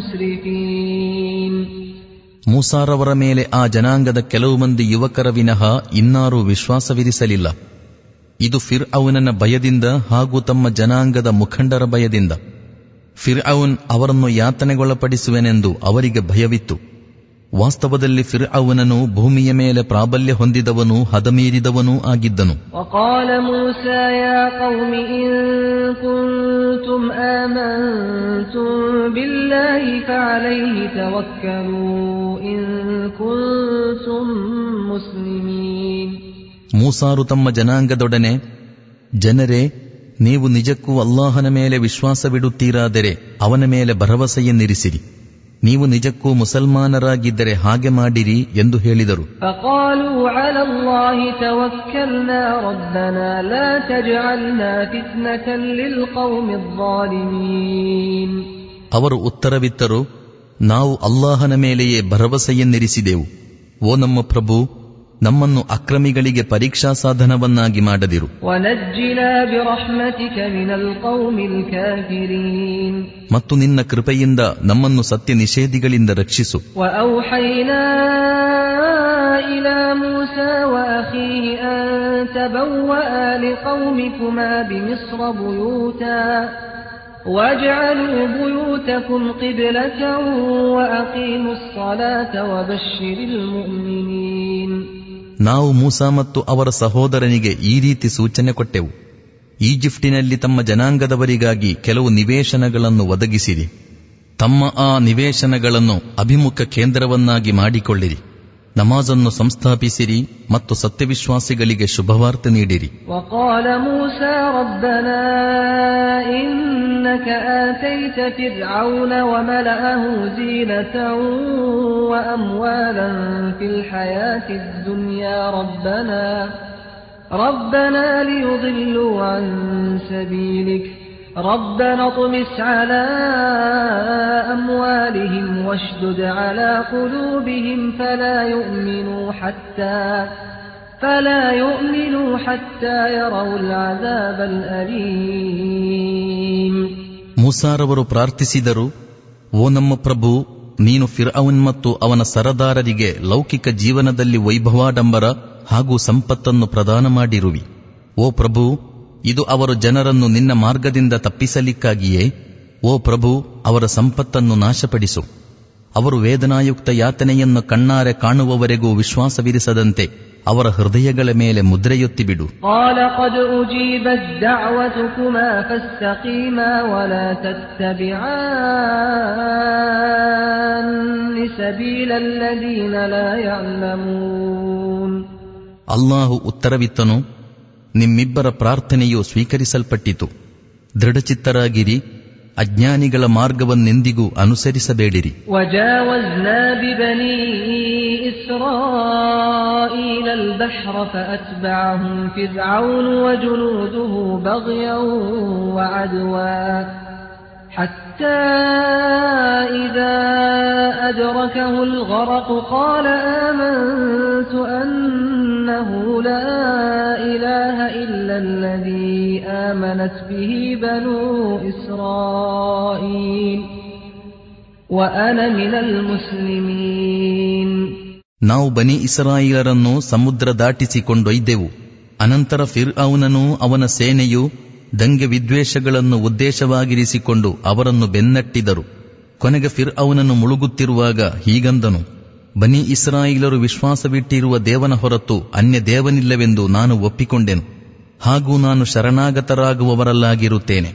المسرفين ಮೂಸಾರವರ ಮೇಲೆ ಆ ಜನಾಂಗದ ಕೆಲವು ಮಂದಿ ಯುವಕರ ವಿನಃ ಇನ್ನಾರೂ ವಿಶ್ವಾಸವಿರಿಸಲಿಲ್ಲ ಇದು ಫಿರ್ ಅವನನ ಭಯದಿಂದ ಹಾಗೂ ತಮ್ಮ ಜನಾಂಗದ ಮುಖಂಡರ ಭಯದಿಂದ ಫಿರ್ ಅವನ್ ಅವರನ್ನು ಯಾತನೆಗೊಳಪಡಿಸುವೆನೆಂದು ಅವರಿಗೆ ಭಯವಿತ್ತು ವಾಸ್ತವದಲ್ಲಿ ಫಿರ್ ಅವನನು ಭೂಮಿಯ ಮೇಲೆ ಪ್ರಾಬಲ್ಯ ಹೊಂದಿದವನೂ ಹದಮೀರಿದವನೂ ಆಗಿದ್ದನು وقال موسى يا قوم إن كنتم آمنتم بالله فعليه توكلوا إن كنتم مسلمين ಮೂಸಾರು ತಮ್ಮ ಜನಾಂಗದೊಡನೆ ಜನರೇ ನೀವು ನಿಜಕ್ಕೂ ಅಲ್ಲಾಹನ ಮೇಲೆ ವಿಶ್ವಾಸವಿಡುತ್ತೀರಾದರೆ ಅವನ ಮೇಲೆ ಭರವಸೆಯನ್ನಿರಿಸಿರಿ ನೀವು ನಿಜಕ್ಕೂ ಮುಸಲ್ಮಾನರಾಗಿದ್ದರೆ ಹಾಗೆ ಮಾಡಿರಿ ಎಂದು ಹೇಳಿದರು فقالوا على الله توكلنا ربنا لا تجعلنا فتنة للقوم الظالمين ಅವರು ಉತ್ತರವಿತ್ತರು ನಾವು ಅಲ್ಲಾಹನ ಮೇಲೆಯೇ ಭರವಸೆಯನ್ನಿರಿಸಿದೆವು ಓ ನಮ್ಮ ಪ್ರಭು ನಮ್ಮನ್ನು ಅಕ್ರಮಿಗಳಿಗೆ ಪರೀಕ್ಷಾ ಸಾಧನವನ್ನಾಗಿ ಮಾಡದಿರು ونجنا برحمتك من القوم الكافرين ಮತ್ತು ನಿನ್ನ ಕೃಪೆಯಿಂದ ನಮ್ಮನ್ನು ಸತ್ಯ ನಿಷೇಧಿಗಳಿಂದ ರಕ್ಷಿಸು وأوحينا إلى موسى وأخيه أن تبوأ لقومكما بمصر بيوتا واجعلوا بيوتكم قبلة وأقيموا الصلاة وبشر المؤمنين ನಾವು ಮೂಸಾ ಮತ್ತು ಅವರ ಸಹೋದರನಿಗೆ ಈ ರೀತಿ ಸೂಚನೆ ಕೊಟ್ಟೆವು ಈಜಿಪ್ಟಿನಲ್ಲಿ ತಮ್ಮ ಜನಾಂಗದವರಿಗಾಗಿ ಕೆಲವು ನಿವೇಶನಗಳನ್ನು ಒದಗಿಸಿರಿ ತಮ್ಮ ಆ ನಿವೇಶನಗಳನ್ನು ಅಭಿಮುಖ ಕೇಂದ್ರವನ್ನಾಗಿ ಮಾಡಿಕೊಳ್ಳಿರಿ ನಮಾಜನ್ನು ಸಂಸ್ಥಾಪಿಸಿರಿ ಮತ್ತು ಸತ್ಯವಿಶ್ವಾಸಿಗಳಿಗೆ ಶುಭವಾರ್ತೆ ನೀಡಿರಿ وقال موسى ربنا إنك آتيت فرعون وملأه زينة وأموالا في الحياة الدنيا ربنا ربنا ليضلوا عن سبيلك ربنا اطمس على أموالهم واشدد على قلوبهم فلا يؤمنوا حتى فلا يؤمنوا حتى يروا العذاب الأليم ಮೂಸಾರವರು ಪ್ರಾರ್ಥಿಸಿದರು ಓ ನಮ್ಮ ಪ್ರಭು ನೀನು ಫಿರ್ಅವನ್ ಮತ್ತು ಅವನ ಸರದಾರರಿಗೆ ಲೌಕಿಕ ಜೀವನದಲ್ಲಿ ವೈಭವಾಡಂಬರ ಹಾಗೂ ಸಂಪತ್ತನ್ನು ಪ್ರದಾನ ಮಾಡಿರುವಿ ಓ ಪ್ರಭು ಇದು ಅವರು ಜನರನ್ನು ನಿನ್ನ ಮಾರ್ಗದಿಂದ ತಪ್ಪಿಸಲಿಕ್ಕಾಗಿಯೇ ಓ ಪ್ರಭು ಅವರ ಸಂಪತ್ತನ್ನು ನಾಶಪಡಿಸು ಅವರು ವೇದನಾಯುಕ್ತ ಯಾತನೆಯನ್ನು ಕಣ್ಣಾರೆ ಕಾಣುವವರೆಗೂ ವಿಶ್ವಾಸವಿರಿಸದಂತೆ ಅವರ ಹೃದಯಗಳ ಮೇಲೆ ಮುದ್ರೆಯೊತ್ತಿಬಿಡು قال قد أجيبت دعوتكما فاستقيما ولا تتبعان سبيل الذين لا يعلمون ಅಲ್ಲಾಹು ಉತ್ತರವಿತ್ತನು ನಿಮ್ಮಿಬ್ಬರ ಪ್ರಾರ್ಥನೆಯು ಸ್ವೀಕರಿಸಲ್ಪಟ್ಟಿತು ದೃಢಚಿತ್ತರಾಗಿರಿ ಅಜ್ಞಾನಿಗಳ ಮಾರ್ಗವನ್ನೆಂದಿಗೂ ಅನುಸರಿಸಬೇಡಿರಿ وجاوزنا ببني إسرائيل البحر فأتبعهم فرعون وجنوده بغيا وعدوا حتى إذا أدركه الغرق قال آمنت أنه لا إله إلا الذي آمنت به بنو إسرائيل وأنا من المسلمين ನಾವು ಬನಿ ಇಸ್ರಾಯಿಲರನ್ನು ಸಮುದ್ರ ದಾಟಿಸಿ ಕೊಂಡೊಯ್ದೆವು ಅನಂತರ ಫಿರ್ ಅವನನು ಅವನ ಸೇನೆಯು ದಂಗೆ ವಿದ್ವೇಷಗಳನ್ನು ಉದ್ದೇಶವಾಗಿರಿಸಿಕೊಂಡು ಅವರನ್ನು ಬೆನ್ನಟ್ಟಿದರು ಕೊನೆಗೆ ಫಿರ್ ಅವನನ್ನು ಮುಳುಗುತ್ತಿರುವಾಗ ಹೀಗಂದನು ಬನಿ ಇಸ್ರಾಯಿಲರು ವಿಶ್ವಾಸವಿಟ್ಟಿರುವ ದೇವನ ಹೊರತು ಅನ್ಯ ದೇವನಿಲ್ಲವೆಂದು ನಾನು ಒಪ್ಪಿಕೊಂಡೆನು ಹಾಗೂ ನಾನು ಶರಣಾಗತರಾಗುವವರಲ್ಲಾಗಿರುತ್ತೇನೆ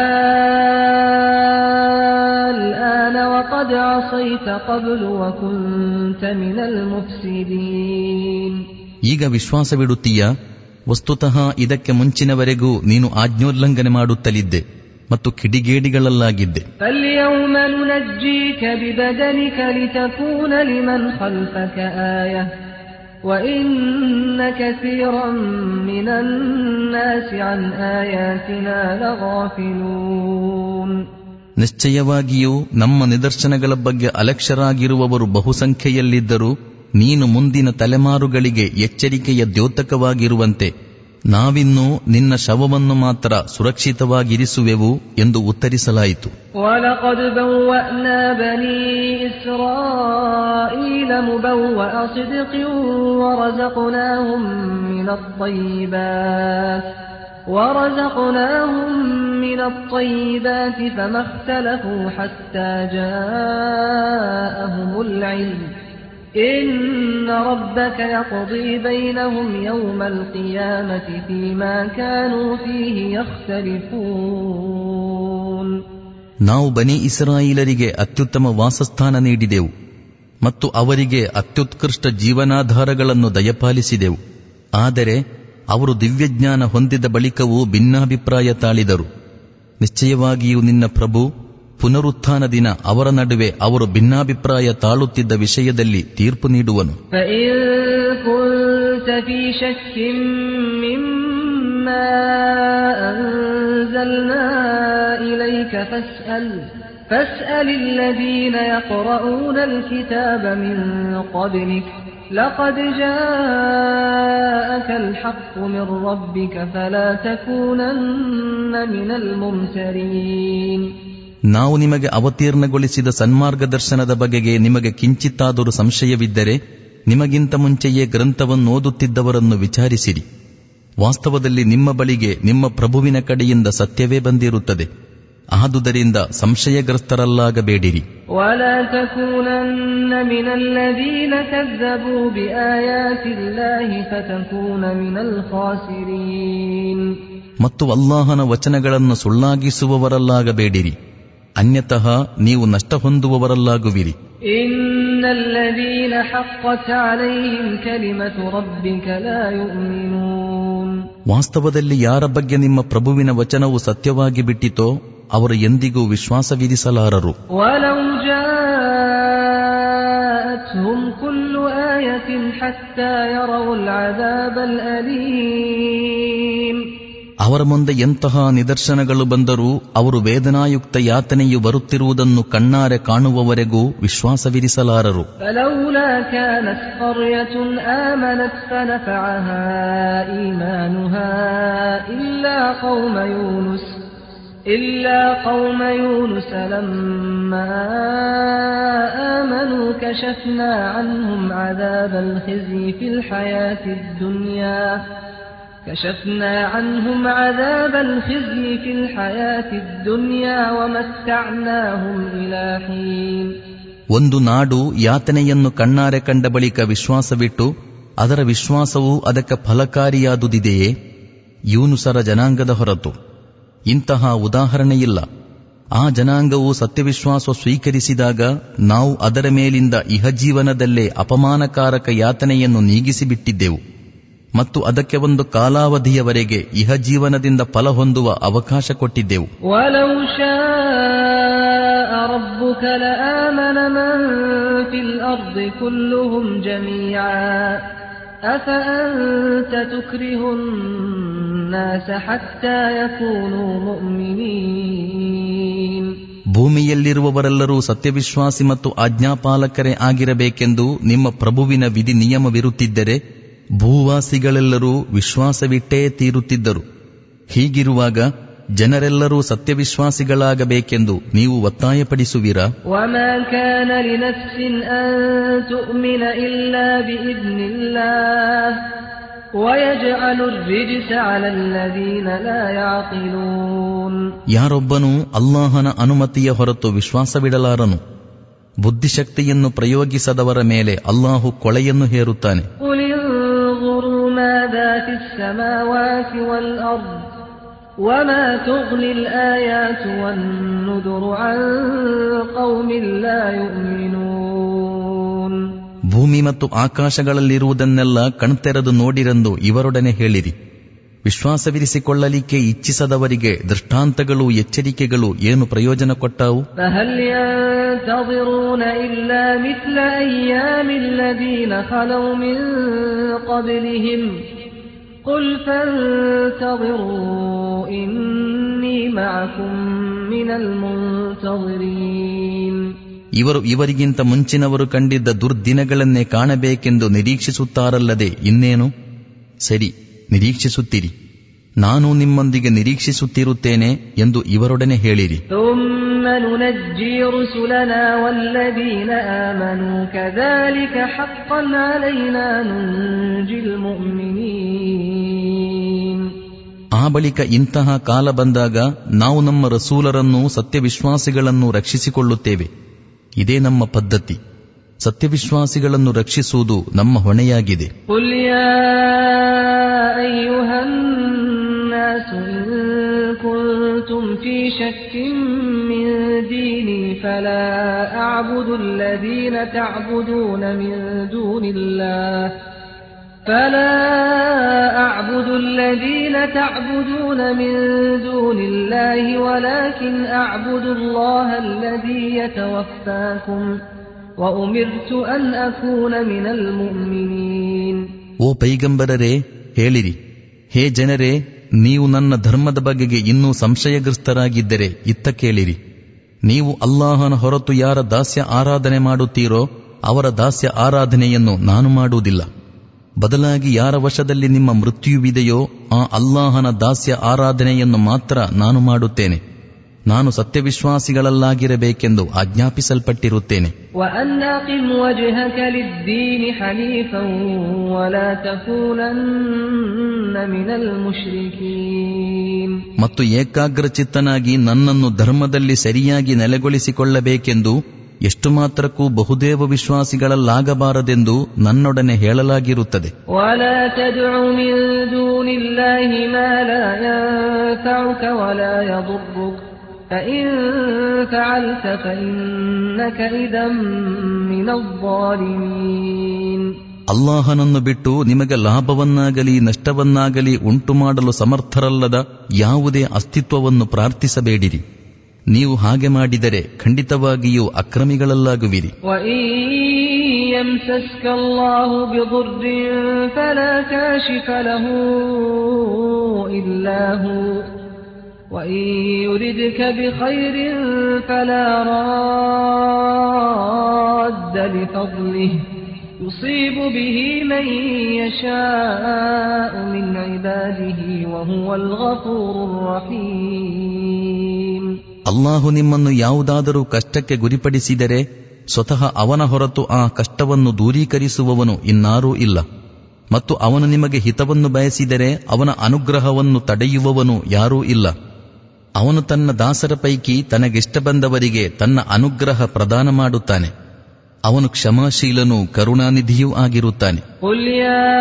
الآن وقد عصيت قبل وكنت من المفسدين ಈಗ ವಿಶ್ವಾಸವಿಡುತ್ತೀಯ ವಸ್ತುತಃ ಇದಕ್ಕೆ ಮುಂಚಿನವರೆಗೂ ನೀನು ಆಜ್ಞೋಲ್ಲಂಘನೆ ಮಾಡುತ್ತಲಿದ್ದೆ ಮತ್ತು ಕಿಡಿಗೇಡಿಗಳಲ್ಲಾಗಿದ್ದೆ فاليوم ننجيك ببدنك لتكون لمن خلفك آية وإن كثيرا من الناس عن آياتنا لغافلون ನಿಶ್ಚಯವಾಗಿಯೂ ನಮ್ಮ ನಿದರ್ಶನಗಳ ಬಗ್ಗೆ ಅಲಕ್ಷರಾಗಿರುವವರು ಬಹುಸಂಖ್ಯೆಯಲ್ಲಿದ್ದರೂ ನೀನು ಮುಂದಿನ ತಲೆಮಾರುಗಳಿಗೆ ಎಚ್ಚರಿಕೆಯ ದ್ಯೋತಕವಾಗಿರುವಂತೆ ನಾವಿನ್ನೂ ನಿನ್ನ ಶವವನ್ನು ಮಾತ್ರ ಸುರಕ್ಷಿತವಾಗಿರಿಸುವೆವು ಎಂದು ಉತ್ತರಿಸಲಾಯಿತು ولقد بوأنا بني إسرائيل مبوأ صدق ورزقناهم من الطيبات ورزقناهم من الطيبات فما اختلفوا حتى جاءهم العلم إن ربك يقضي بينهم يوم القيامة فيما كانوا فيه يختلفون ನಾವು ಬನಿ ಇಸ್ರಾಯಿಲರಿಗೆ ಅತ್ಯುತ್ತಮ ವಾಸಸ್ಥಾನ ನೀಡಿದೆವು ಮತ್ತು ಅವರಿಗೆ ಅತ್ಯುತ್ಕೃಷ್ಟ ಜೀವನಾಧಾರಗಳನ್ನು ದಯಪಾಲಿಸಿದೆವು ಆದರೆ ಅವರು ದಿವ್ಯಜ್ಞಾನ ಹೊಂದಿದ ಬಳಿಕವೂ ಭಿನ್ನಾಭಿಪ್ರಾಯ ತಾಳಿದರು ನಿಶ್ಚಯವಾಗಿಯೂ ನಿನ್ನ ಪ್ರಭು ಪುನರುತ್ಥಾನ ದಿನ ಅವರ ನಡುವೆ ಅವರು ಭಿನ್ನಾಭಿಪ್ರಾಯ ತಾಳುತ್ತಿದ್ದ ವಿಷಯದಲ್ಲಿ ತೀರ್ಪು ನೀಡುವನು فإن كنت في شك مما أنزلنا إليك فاسأل فاسأل الذين يقرؤون الكتاب من قبلك لقد جاءك الحق من ربك فلا تكونن من الممترين ನಾವು ನಿಮಗೆ ಅವತೀರ್ಣಗೊಳಿಸಿದ ಸನ್ಮಾರ್ಗದರ್ಶನದ ಬಗೆಗೆ ನಿಮಗೆ ಕಿಂಚಿತ್ತಾದರೂ ಸಂಶಯವಿದ್ದರೆ ನಿಮಗಿಂತ ಮುಂಚೆಯೇ ಗ್ರಂಥವನ್ನು ಓದುತ್ತಿದ್ದವರನ್ನು ವಿಚಾರಿಸಿರಿ ವಾಸ್ತವದಲ್ಲಿ ನಿಮ್ಮ ಬಳಿಗೆ ನಿಮ್ಮ ಪ್ರಭುವಿನ ಕಡೆಯಿಂದ ಸತ್ಯವೇ ಬಂದಿರುತ್ತದೆ ಆದುದರಿಂದ ಸಂಶಯಗ್ರಸ್ತರಲ್ಲಾಗಬೇಡಿರಿ ولا تكونن من الذين كذبوا بآيات الله فتكون من الخاسرين ಮತ್ತು ಅಲ್ಲಾಹನ ವಚನಗಳನ್ನು ಸುಳ್ಳಾಗಿಸುವವರಲ್ಲಾಗಬೇಡಿರಿ ಅನ್ಯತಃ ನೀವು ನಷ್ಟ ಹೊಂದುವವರಲ್ಲಾಗುವಿರಿ إن الذين حقت عليهم كلمة ربك لا يؤمنون ವಾಸ್ತವದಲ್ಲಿ ಯಾರ ಬಗ್ಗೆ ನಿಮ್ಮ ಪ್ರಭುವಿನ ವಚನವು ಸತ್ಯವಾಗಿ ಬಿಟ್ಟಿತೋ ಅವರು ಎಂದಿಗೂ ವಿಶ್ವಾಸವಿರಿಸಲಾರರು ولو جاءتهم كل آية حتى يروا العذاب الأليم ಅವರ ಮುಂದೆ ಎಂತಹ ನಿದರ್ಶನಗಳು ಬಂದರೂ ಅವರು ವೇದನಾಯುಕ್ತ ಯಾತನೆಯು ಬರುತ್ತಿರುವುದನ್ನು ಕಣ್ಣಾರೆ ಕಾಣುವವರೆಗೂ ವಿಶ್ವಾಸವಿರಿಸಲಾರರು فلولا كانت قرية آمنت فنفعها إيمانها إلا قوم يونس إلا قوم يونس لما آمنوا كشفنا عنهم عذاب الخزي في الحياة الدنيا كشفنا عنهم عذاب الخزي في الحياة الدنيا ومتعناهم إلى حين ಒಂದು ನಾಡು ಯಾತನೆಯನ್ನು ಕಣ್ಣಾರೆ ಕಂಡ ಬಳಿಕ ವಿಶ್ವಾಸವಿಟ್ಟು ಅದರ ವಿಶ್ವಾಸವು ಅದಕ್ಕೆ ಫಲಕಾರಿಯಾದುದಿದೆಯೇ ಯೂನುಸರ ಜನಾಂಗದ ಹೊರತು ಇಂತಹ ಉದಾಹರಣೆಯಿಲ್ಲ ಆ ಜನಾಂಗವು ಸತ್ಯವಿಶ್ವಾಸ ಸ್ವೀಕರಿಸಿದಾಗ ನಾವು ಅದರ ಮೇಲಿಂದ ಇಹಜೀವನದಲ್ಲೇ ಅಪಮಾನಕಾರಕ ಯಾತನೆಯನ್ನು ನೀಗಿಸಿಬಿಟ್ಟಿದ್ದೆವು ಮತ್ತು ಅದಕ್ಕೆ ಒಂದು ಕಾಲಾವಧಿಯವರೆಗೆ ಇಹಜೀವನದಿಂದ ಫಲ ಹೊಂದುವ ಅವಕಾಶ ಕೊಟ್ಟಿದ್ದೆವು ولو شاء ربك لآمن من في الأرض كلهم جميعا أفأنت تكره الناس حتى يكونوا مؤمنين ಭೂಮಿಯಲ್ಲಿರುವವರೆಲ್ಲರೂ ಸತ್ಯವಿಶ್ವಾಸಿ ಮತ್ತು ಆಜ್ಞಾಪಾಲಕರೇ ಆಗಿರಬೇಕೆಂದು ನಿಮ್ಮ ಪ್ರಭುವಿನ ವಿಧಿ ನಿಯಮವಿರುತ್ತಿದ್ದರೆ ಭೂವಾಸಿಗಳೆಲ್ಲರೂ ವಿಶ್ವಾಸವಿಟ್ಟೇ ತೀರುತ್ತಿದ್ದರು ಹೀಗಿರುವಾಗ ಜನರೆಲ್ಲರೂ ಸತ್ಯವಿಶ್ವಾಸಿಗಳಾಗಬೇಕೆಂದು ನೀವು ಒತ್ತಾಯಪಡಿಸುವಿರಾ وما كان لنفس أن تؤمن إلا بإذن الله ويجعل الرجس على الذين لا يعقلون ಯಾರೊಬ್ಬನೂ ಅಲ್ಲಾಹನ ಅನುಮತಿಯ ಹೊರತು ವಿಶ್ವಾಸವಿಡಲಾರನು ಬುದ್ಧಿಶಕ್ತಿಯನ್ನು ಪ್ರಯೋಗಿಸದವರ ಮೇಲೆ ಅಲ್ಲಾಹು ಕೊಳೆಯನ್ನು ಹೇರುತ್ತಾನೆ قل انظروا ماذا في السماوات والأرض وما تغني الآيات والنذر عن قوم لا يؤمنون ಭೂಮಿ ಮತ್ತು ಆಕಾಶಗಳಲ್ಲಿರುವುದನ್ನೆಲ್ಲ ಕಣ್ತೆರೆದು ನೋಡಿರೆಂದು ಇವರೊಡನೆ ಹೇಳಿರಿ ವಿಶ್ವಾಸವಿರಿಸಿಕೊಳ್ಳಲಿಕ್ಕೆ ಇಚ್ಛಿಸದವರಿಗೆ ದೃಷ್ಟಾಂತಗಳು ಎಚ್ಚರಿಕೆಗಳು ಏನು ಪ್ರಯೋಜನ ಕೊಟ್ಟಾವು فهل ينتظرون إلا مثل أيام الذين خلوا من قبلهم قل فانتظروا إني معكم من المنتظرين ಇವರು ಇವರಿಗಿಂತ ಮುಂಚಿನವರು ಕಂಡಿದ್ದ ದುರ್ದಿನಗಳನ್ನೇ ಕಾಣಬೇಕೆಂದು ನಿರೀಕ್ಷಿಸುತ್ತಾರಲ್ಲದೆ ಇನ್ನೇನು ಸರಿ ನಿರೀಕ್ಷಿಸುತ್ತೀರಿ ನಾನು ನಿಮ್ಮೊಂದಿಗೆ ನಿರೀಕ್ಷಿಸುತ್ತಿರುತ್ತೇನೆ ಎಂದು ಇವರೊಡನೆ ಹೇಳಿರಿ ثم ننجي رسلنا والذين آمنوا كذلك حقا علينا ننجي المؤمنين ಆ ಬಳಿಕ ಇಂತಹ ಕಾಲ ಬಂದಾಗ ನಾವು ನಮ್ಮ ರಸೂಲರನ್ನು ಸತ್ಯವಿಶ್ವಾಸಿಗಳನ್ನು ರಕ್ಷಿಸಿಕೊಳ್ಳುತ್ತೇವೆ ಇದೇ ನಮ್ಮ ಪದ್ಧತಿ ಸತ್ಯವಿಶ್ವಾಸಿಗಳನ್ನು ರಕ್ಷಿಸುವುದು ನಮ್ಮ ಹೊಣೆಯಾಗಿದೆ قل يا أيها الناس إن كنتم في شك من ديني فلا أعبد الذين تعبدون من دون الله فلا أعبد الذين تعبدون من دون الله ولكن أعبد الله الذي يتوفاكم وأمرت أن أكون من المؤمنين ಓ ಪೈಗಂಬರರೇ ಹೇಳಿರಿ ಹೇ ಜನರೇ ನೀವು ನನ್ನ ಧರ್ಮದ ಬಗೆಗೆ ಇನ್ನೂ ಸಂಶಯಗ್ರಸ್ತರಾಗಿದ್ದರೆ ಇತ್ತ ಕೇಳಿರಿ ನೀವು ಅಲ್ಲಾಹನ ಹೊರತು ಯಾರ ದಾಸ್ಯ ಆರಾಧನೆ ಮಾಡುತ್ತೀರೋ ಅವರ ದಾಸ್ಯ ಆರಾಧನೆಯನ್ನು ನಾನು ಮಾಡುವುದಿಲ್ಲ ಬದಲಾಗಿ ಯಾರ ವಶದಲ್ಲಿ ನಿಮ್ಮ ಮೃತ್ಯುವಿದೆಯೋ ಆ ಅಲ್ಲಾಹನ ದಾಸ್ಯ ಆರಾಧನೆಯನ್ನು ಮಾತ್ರ ನಾನು ಮಾಡುತ್ತೇನೆ ನಾನು ಸತ್ಯವಿಶ್ವಾಸಿಗಳಲ್ಲಾಗಿರಬೇಕೆಂದು ಆಜ್ಞಾಪಿಸಲ್ಪಟ್ಟಿರುತ್ತೇನೆ وأن أقم وجهك للدين حنيفا ولا تكونن من المشركين ಮತ್ತು ಏಕಾಗ್ರಚಿತ್ತನಾಗಿ ನನ್ನನ್ನು ಧರ್ಮದಲ್ಲಿ ಸರಿಯಾಗಿ ನೆಲೆಗೊಳಿಸಿಕೊಳ್ಳಬೇಕೆಂದು ಎಷ್ಟು ಮಾತ್ರಕ್ಕೂ ಬಹುದೇವ ವಿಶ್ವಾಸಿಗಳಲ್ಲಾಗಬಾರದೆಂದು ನನ್ನೊಡನೆ ಹೇಳಲಾಗಿರುತ್ತದೆ ولا تدع من دون الله ما لا ينفعك ولا يضرك فإن فعلت فإنك إذا من الظالمين ಅಲ್ಲಾಹನನ್ನು ಬಿಟ್ಟು ನಿಮಗೆ ಲಾಭವನ್ನಾಗಲಿ ನಷ್ಟವನ್ನಾಗಲಿ ಉಂಟು ಮಾಡಲು ಸಮರ್ಥರಲ್ಲದ ಯಾವುದೇ ಅಸ್ತಿತ್ವವನ್ನು ಪ್ರಾರ್ಥಿಸಬೇಡಿರಿ ನೀವು ಹಾಗೆ ಮಾಡಿದರೆ ಖಂಡಿತವಾಗಿಯೂ ಅಕ್ರಮಿಗಳಲ್ಲಾಗುವಿರಿ وإن يمسسك الله بضر فلا كاشف له إلا هو وإن يردك بخير فلا راد لفضله يصيب به من يشاء من عباده وهو الغفور الرحيم ಅಲ್ಲಾಹು ನಿಮ್ಮನ್ನು ಯಾವುದಾದರೂ ಕಷ್ಟಕ್ಕೆ ಗುರಿಪಡಿಸಿದರೆ ಸ್ವತಃ ಅವನ ಹೊರತು ಆ ಕಷ್ಟವನ್ನು ದೂರೀಕರಿಸುವವನು ಇನ್ನಾರೂ ಇಲ್ಲ ಮತ್ತು ಅವನು ನಿಮಗೆ ಹಿತವನ್ನು ಬಯಸಿದರೆ ಅವನ ಅನುಗ್ರಹವನ್ನು ತಡೆಯುವವನು ಯಾರೂ ಇಲ್ಲ ಅವನು ತನ್ನ ದಾಸರ ಪೈಕಿ ತನಗಿಷ್ಟ ಬಂದವರಿಗೆ ತನ್ನ ಅನುಗ್ರಹ ಪ್ರದಾನ ಮಾಡುತ್ತಾನೆ ಅವನು ಕ್ಷಮಾಶೀಲನೂ ಕರುಣಾನಿಧಿಯೂ ಆಗಿರುತ್ತಾನೆ قل يا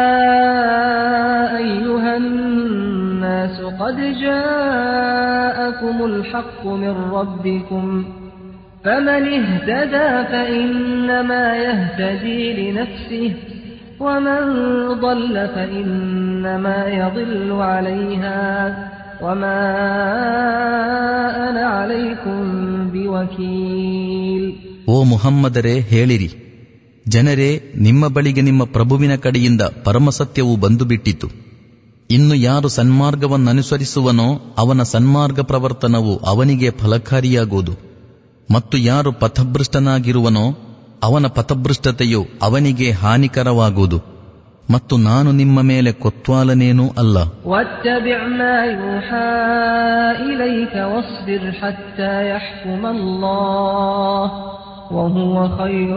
أيها الناس قد جاءكم الحق من ربكم فمن اهتدى فإنما يهتدي لنفسه ومن ضل فإنما يضل عليها وما أنا عليكم بوكيل ಓ ಮುಹಮ್ಮದರೇ ಹೇಳಿರಿ ಜನರೇ ನಿಮ್ಮ ಬಳಿಗೆ ನಿಮ್ಮ ಪ್ರಭುವಿನ ಕಡೆಯಿಂದ ಪರಮಸತ್ಯವು ಬಂದು ಬಿಟ್ಟಿತು ಇನ್ನು ಯಾರು ಸನ್ಮಾರ್ಗವನ್ನನುಸರಿಸುವನೋ ಅವನ ಸನ್ಮಾರ್ಗ ಪ್ರವರ್ತನವು ಅವನಿಗೆ ಫಲಕಾರಿಯಾಗುವುದು ಮತ್ತು ಯಾರು ಪಥಭೃಷ್ಟನಾಗಿರುವನೋ ಅವನ ಪಥಭೃಷ್ಟತೆಯು ಅವನಿಗೆ ಹಾನಿಕರವಾಗುವುದು ಮತ್ತು ನಾನು ನಿಮ್ಮ ಮೇಲೆ ಕೊತ್ವಾಲನೇನೂ ಅಲ್ಲ واتبع ما يوحى إليك واصبر حتى يحكم الله وهو خير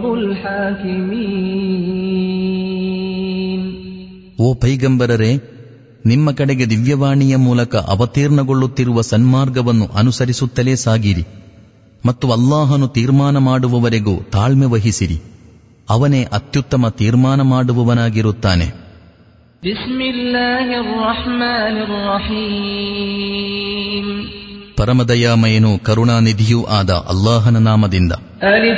الحاكمين ಓ ಪೈಗಂಬರರೇ ನಿಮ್ಮ ಕಡೆಗೆ ದಿವ್ಯವಾಣಿಯ ಮೂಲಕ ಅವತೀರ್ಣಗೊಳ್ಳುತ್ತಿರುವ ಸನ್ಮಾರ್ಗವನ್ನು ಅನುಸರಿಸುತ್ತಲೇ ಸಾಗಿರಿ ಮತ್ತು ಅಲ್ಲಾಹನು ತೀರ್ಮಾನ ಮಾಡುವವರೆಗೂ ತಾಳ್ಮೆ ವಹಿಸಿರಿ ಅವನೇ ಅತ್ಯುತ್ತಮ ತೀರ್ಮಾನ ಮಾಡುವವನಾಗಿರುತ್ತಾನೆ بسم الله الرحمن الرحيم ಪರಮದಯಾಮಯನೂ ಕರುಣಾನಿಧಿಯೂ ಆದ ಅಲ್ಲಾಹನ ನಾಮದಿಂದ ألف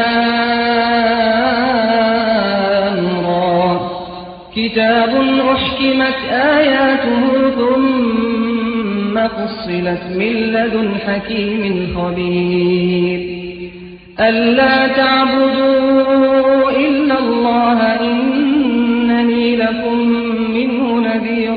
لام را كتاب أحكمت آياته ثم فصلت من لدن حكيم خبير ألا تعبدوا إلا الله إنني لكم منه نذير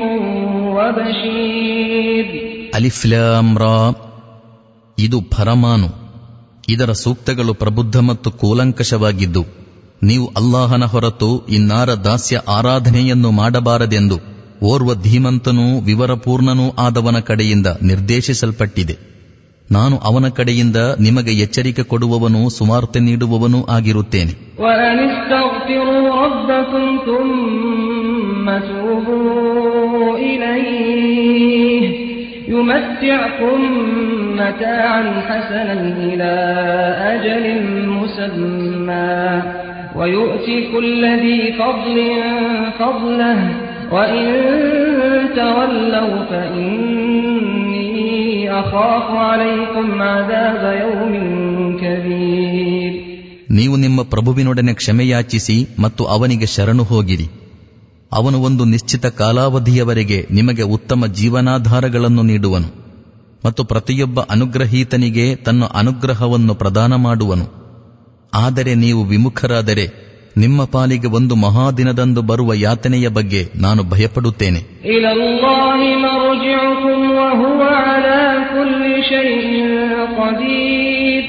وبشير ಅಲಿಫ್ಲಾಮ್ ರಾ ಇದು ಫರಮಾನು ಇದರ ಸೂಕ್ತಗಳು ಪ್ರಬುದ್ಧ ಮತ್ತು ಕೂಲಂಕಷವಾಗಿದ್ದು ನೀವು ಅಲ್ಲಾಹನ ಹೊರತು ಇನ್ನಾರ ದಾಸ್ಯ ಆರಾಧನೆಯನ್ನು ಮಾಡಬಾರದೆಂದು ಓರ್ವ ಧೀಮಂತನೂ ವಿವರಪೂರ್ಣನೂ ಆದವನ ಕಡೆಯಿಂದ ನಿರ್ದೇಶಿಸಲ್ಪಟ್ಟಿದೆ ನಾನು ಅವನ ಕಡೆಯಿಂದ ನಿಮಗೆ ಎಚ್ಚರಿಕೆ ಕೊಡುವವನೂ ಸುವಾರ್ತೆ ನೀಡುವವನೂ ಆಗಿರುತ್ತೇನೆ وأن استغفروا ربكم ثم توبوا إليه يمتعكم متاعا حسنا إلى أجل مسمى ويؤتي كل ذي فضل فضله وإن تولوا فإني أخاف عليكم عذاب يوم كبير ನೀವು ನಿಮ್ಮ ಪ್ರಭುವಿನೊಡನೆ ಕ್ಷಮೆಯಾಚಿಸಿ ಮತ್ತು ಅವನಿಗೆ ಶರಣು ಹೋಗಿರಿ ಅವನು ಒಂದು ನಿಶ್ಚಿತ ಕಾಲಾವಧಿಯವರೆಗೆ ನಿಮಗೆ ಉತ್ತಮ ಜೀವನಾಧಾರಗಳನ್ನು ನೀಡುವನು ಮತ್ತು ಪ್ರತಿಯೊಬ್ಬ ಅನುಗ್ರಹೀತನಿಗೆ ತನ್ನ ಅನುಗ್ರಹವನ್ನು ಪ್ರದಾನ ಮಾಡುವನು ಆದರೆ ನೀವು ವಿಮುಖರಾದರೆ ನಿಮ್ಮ ಪಾಲಿಗೆ ಒಂದು ಮಹಾದಿನದಂದು ಬರುವ ಯಾತನೆಯ ಬಗ್ಗೆ ನಾನು ಭಯಪಡುತ್ತೇನೆ إلى الله مرجعكم وهو على كل شيء قدير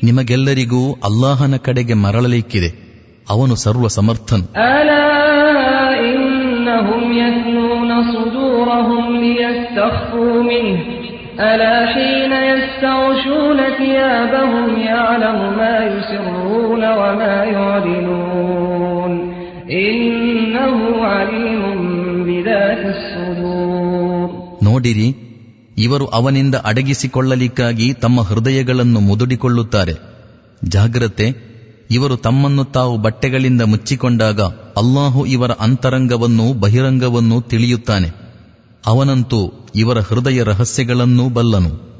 ನಿಮಗೆಲ್ಲರಿಗೂ ಅಲ್ಲಾಹನ ಕಡೆಗೆ ಮರಳಲಿಕ್ಕಿದೆ ಅವನು ಸರ್ವ ಸಮರ್ಥನು ألا إنهم يثنون صدورهم ليستخفوا منه ألا حين يستغشون ثيابهم يعلم ما يسرون وما يعلنون إنه عليم بذات الصدور ನೋಡಿರಿ ಇವರು ಅವನಿಂದ ಅಡಗಿಸಿಕೊಳ್ಳಲಿಕ್ಕಾಗಿ ತಮ್ಮ ಹೃದಯಗಳನ್ನು ಮುದುಡಿಕೊಳ್ಳುತ್ತಾರೆ ಜಾಗ್ರತೆ ಇವರು ತಮ್ಮನ್ನು ತಾವು ಬಟ್ಟೆಗಳಿಂದ ಮುಚ್ಚಿಕೊಂಡಾಗ ಅಲ್ಲಾಹು ಇವರ ಅಂತರಂಗವನ್ನು ಬಹಿರಂಗವನ್ನೂ ತಿಳಿಯುತ್ತಾನೆ ಅವನಂತೂ ಇವರ ಹೃದಯ ರಹಸ್ಯಗಳನ್ನೂ ಬಲ್ಲನು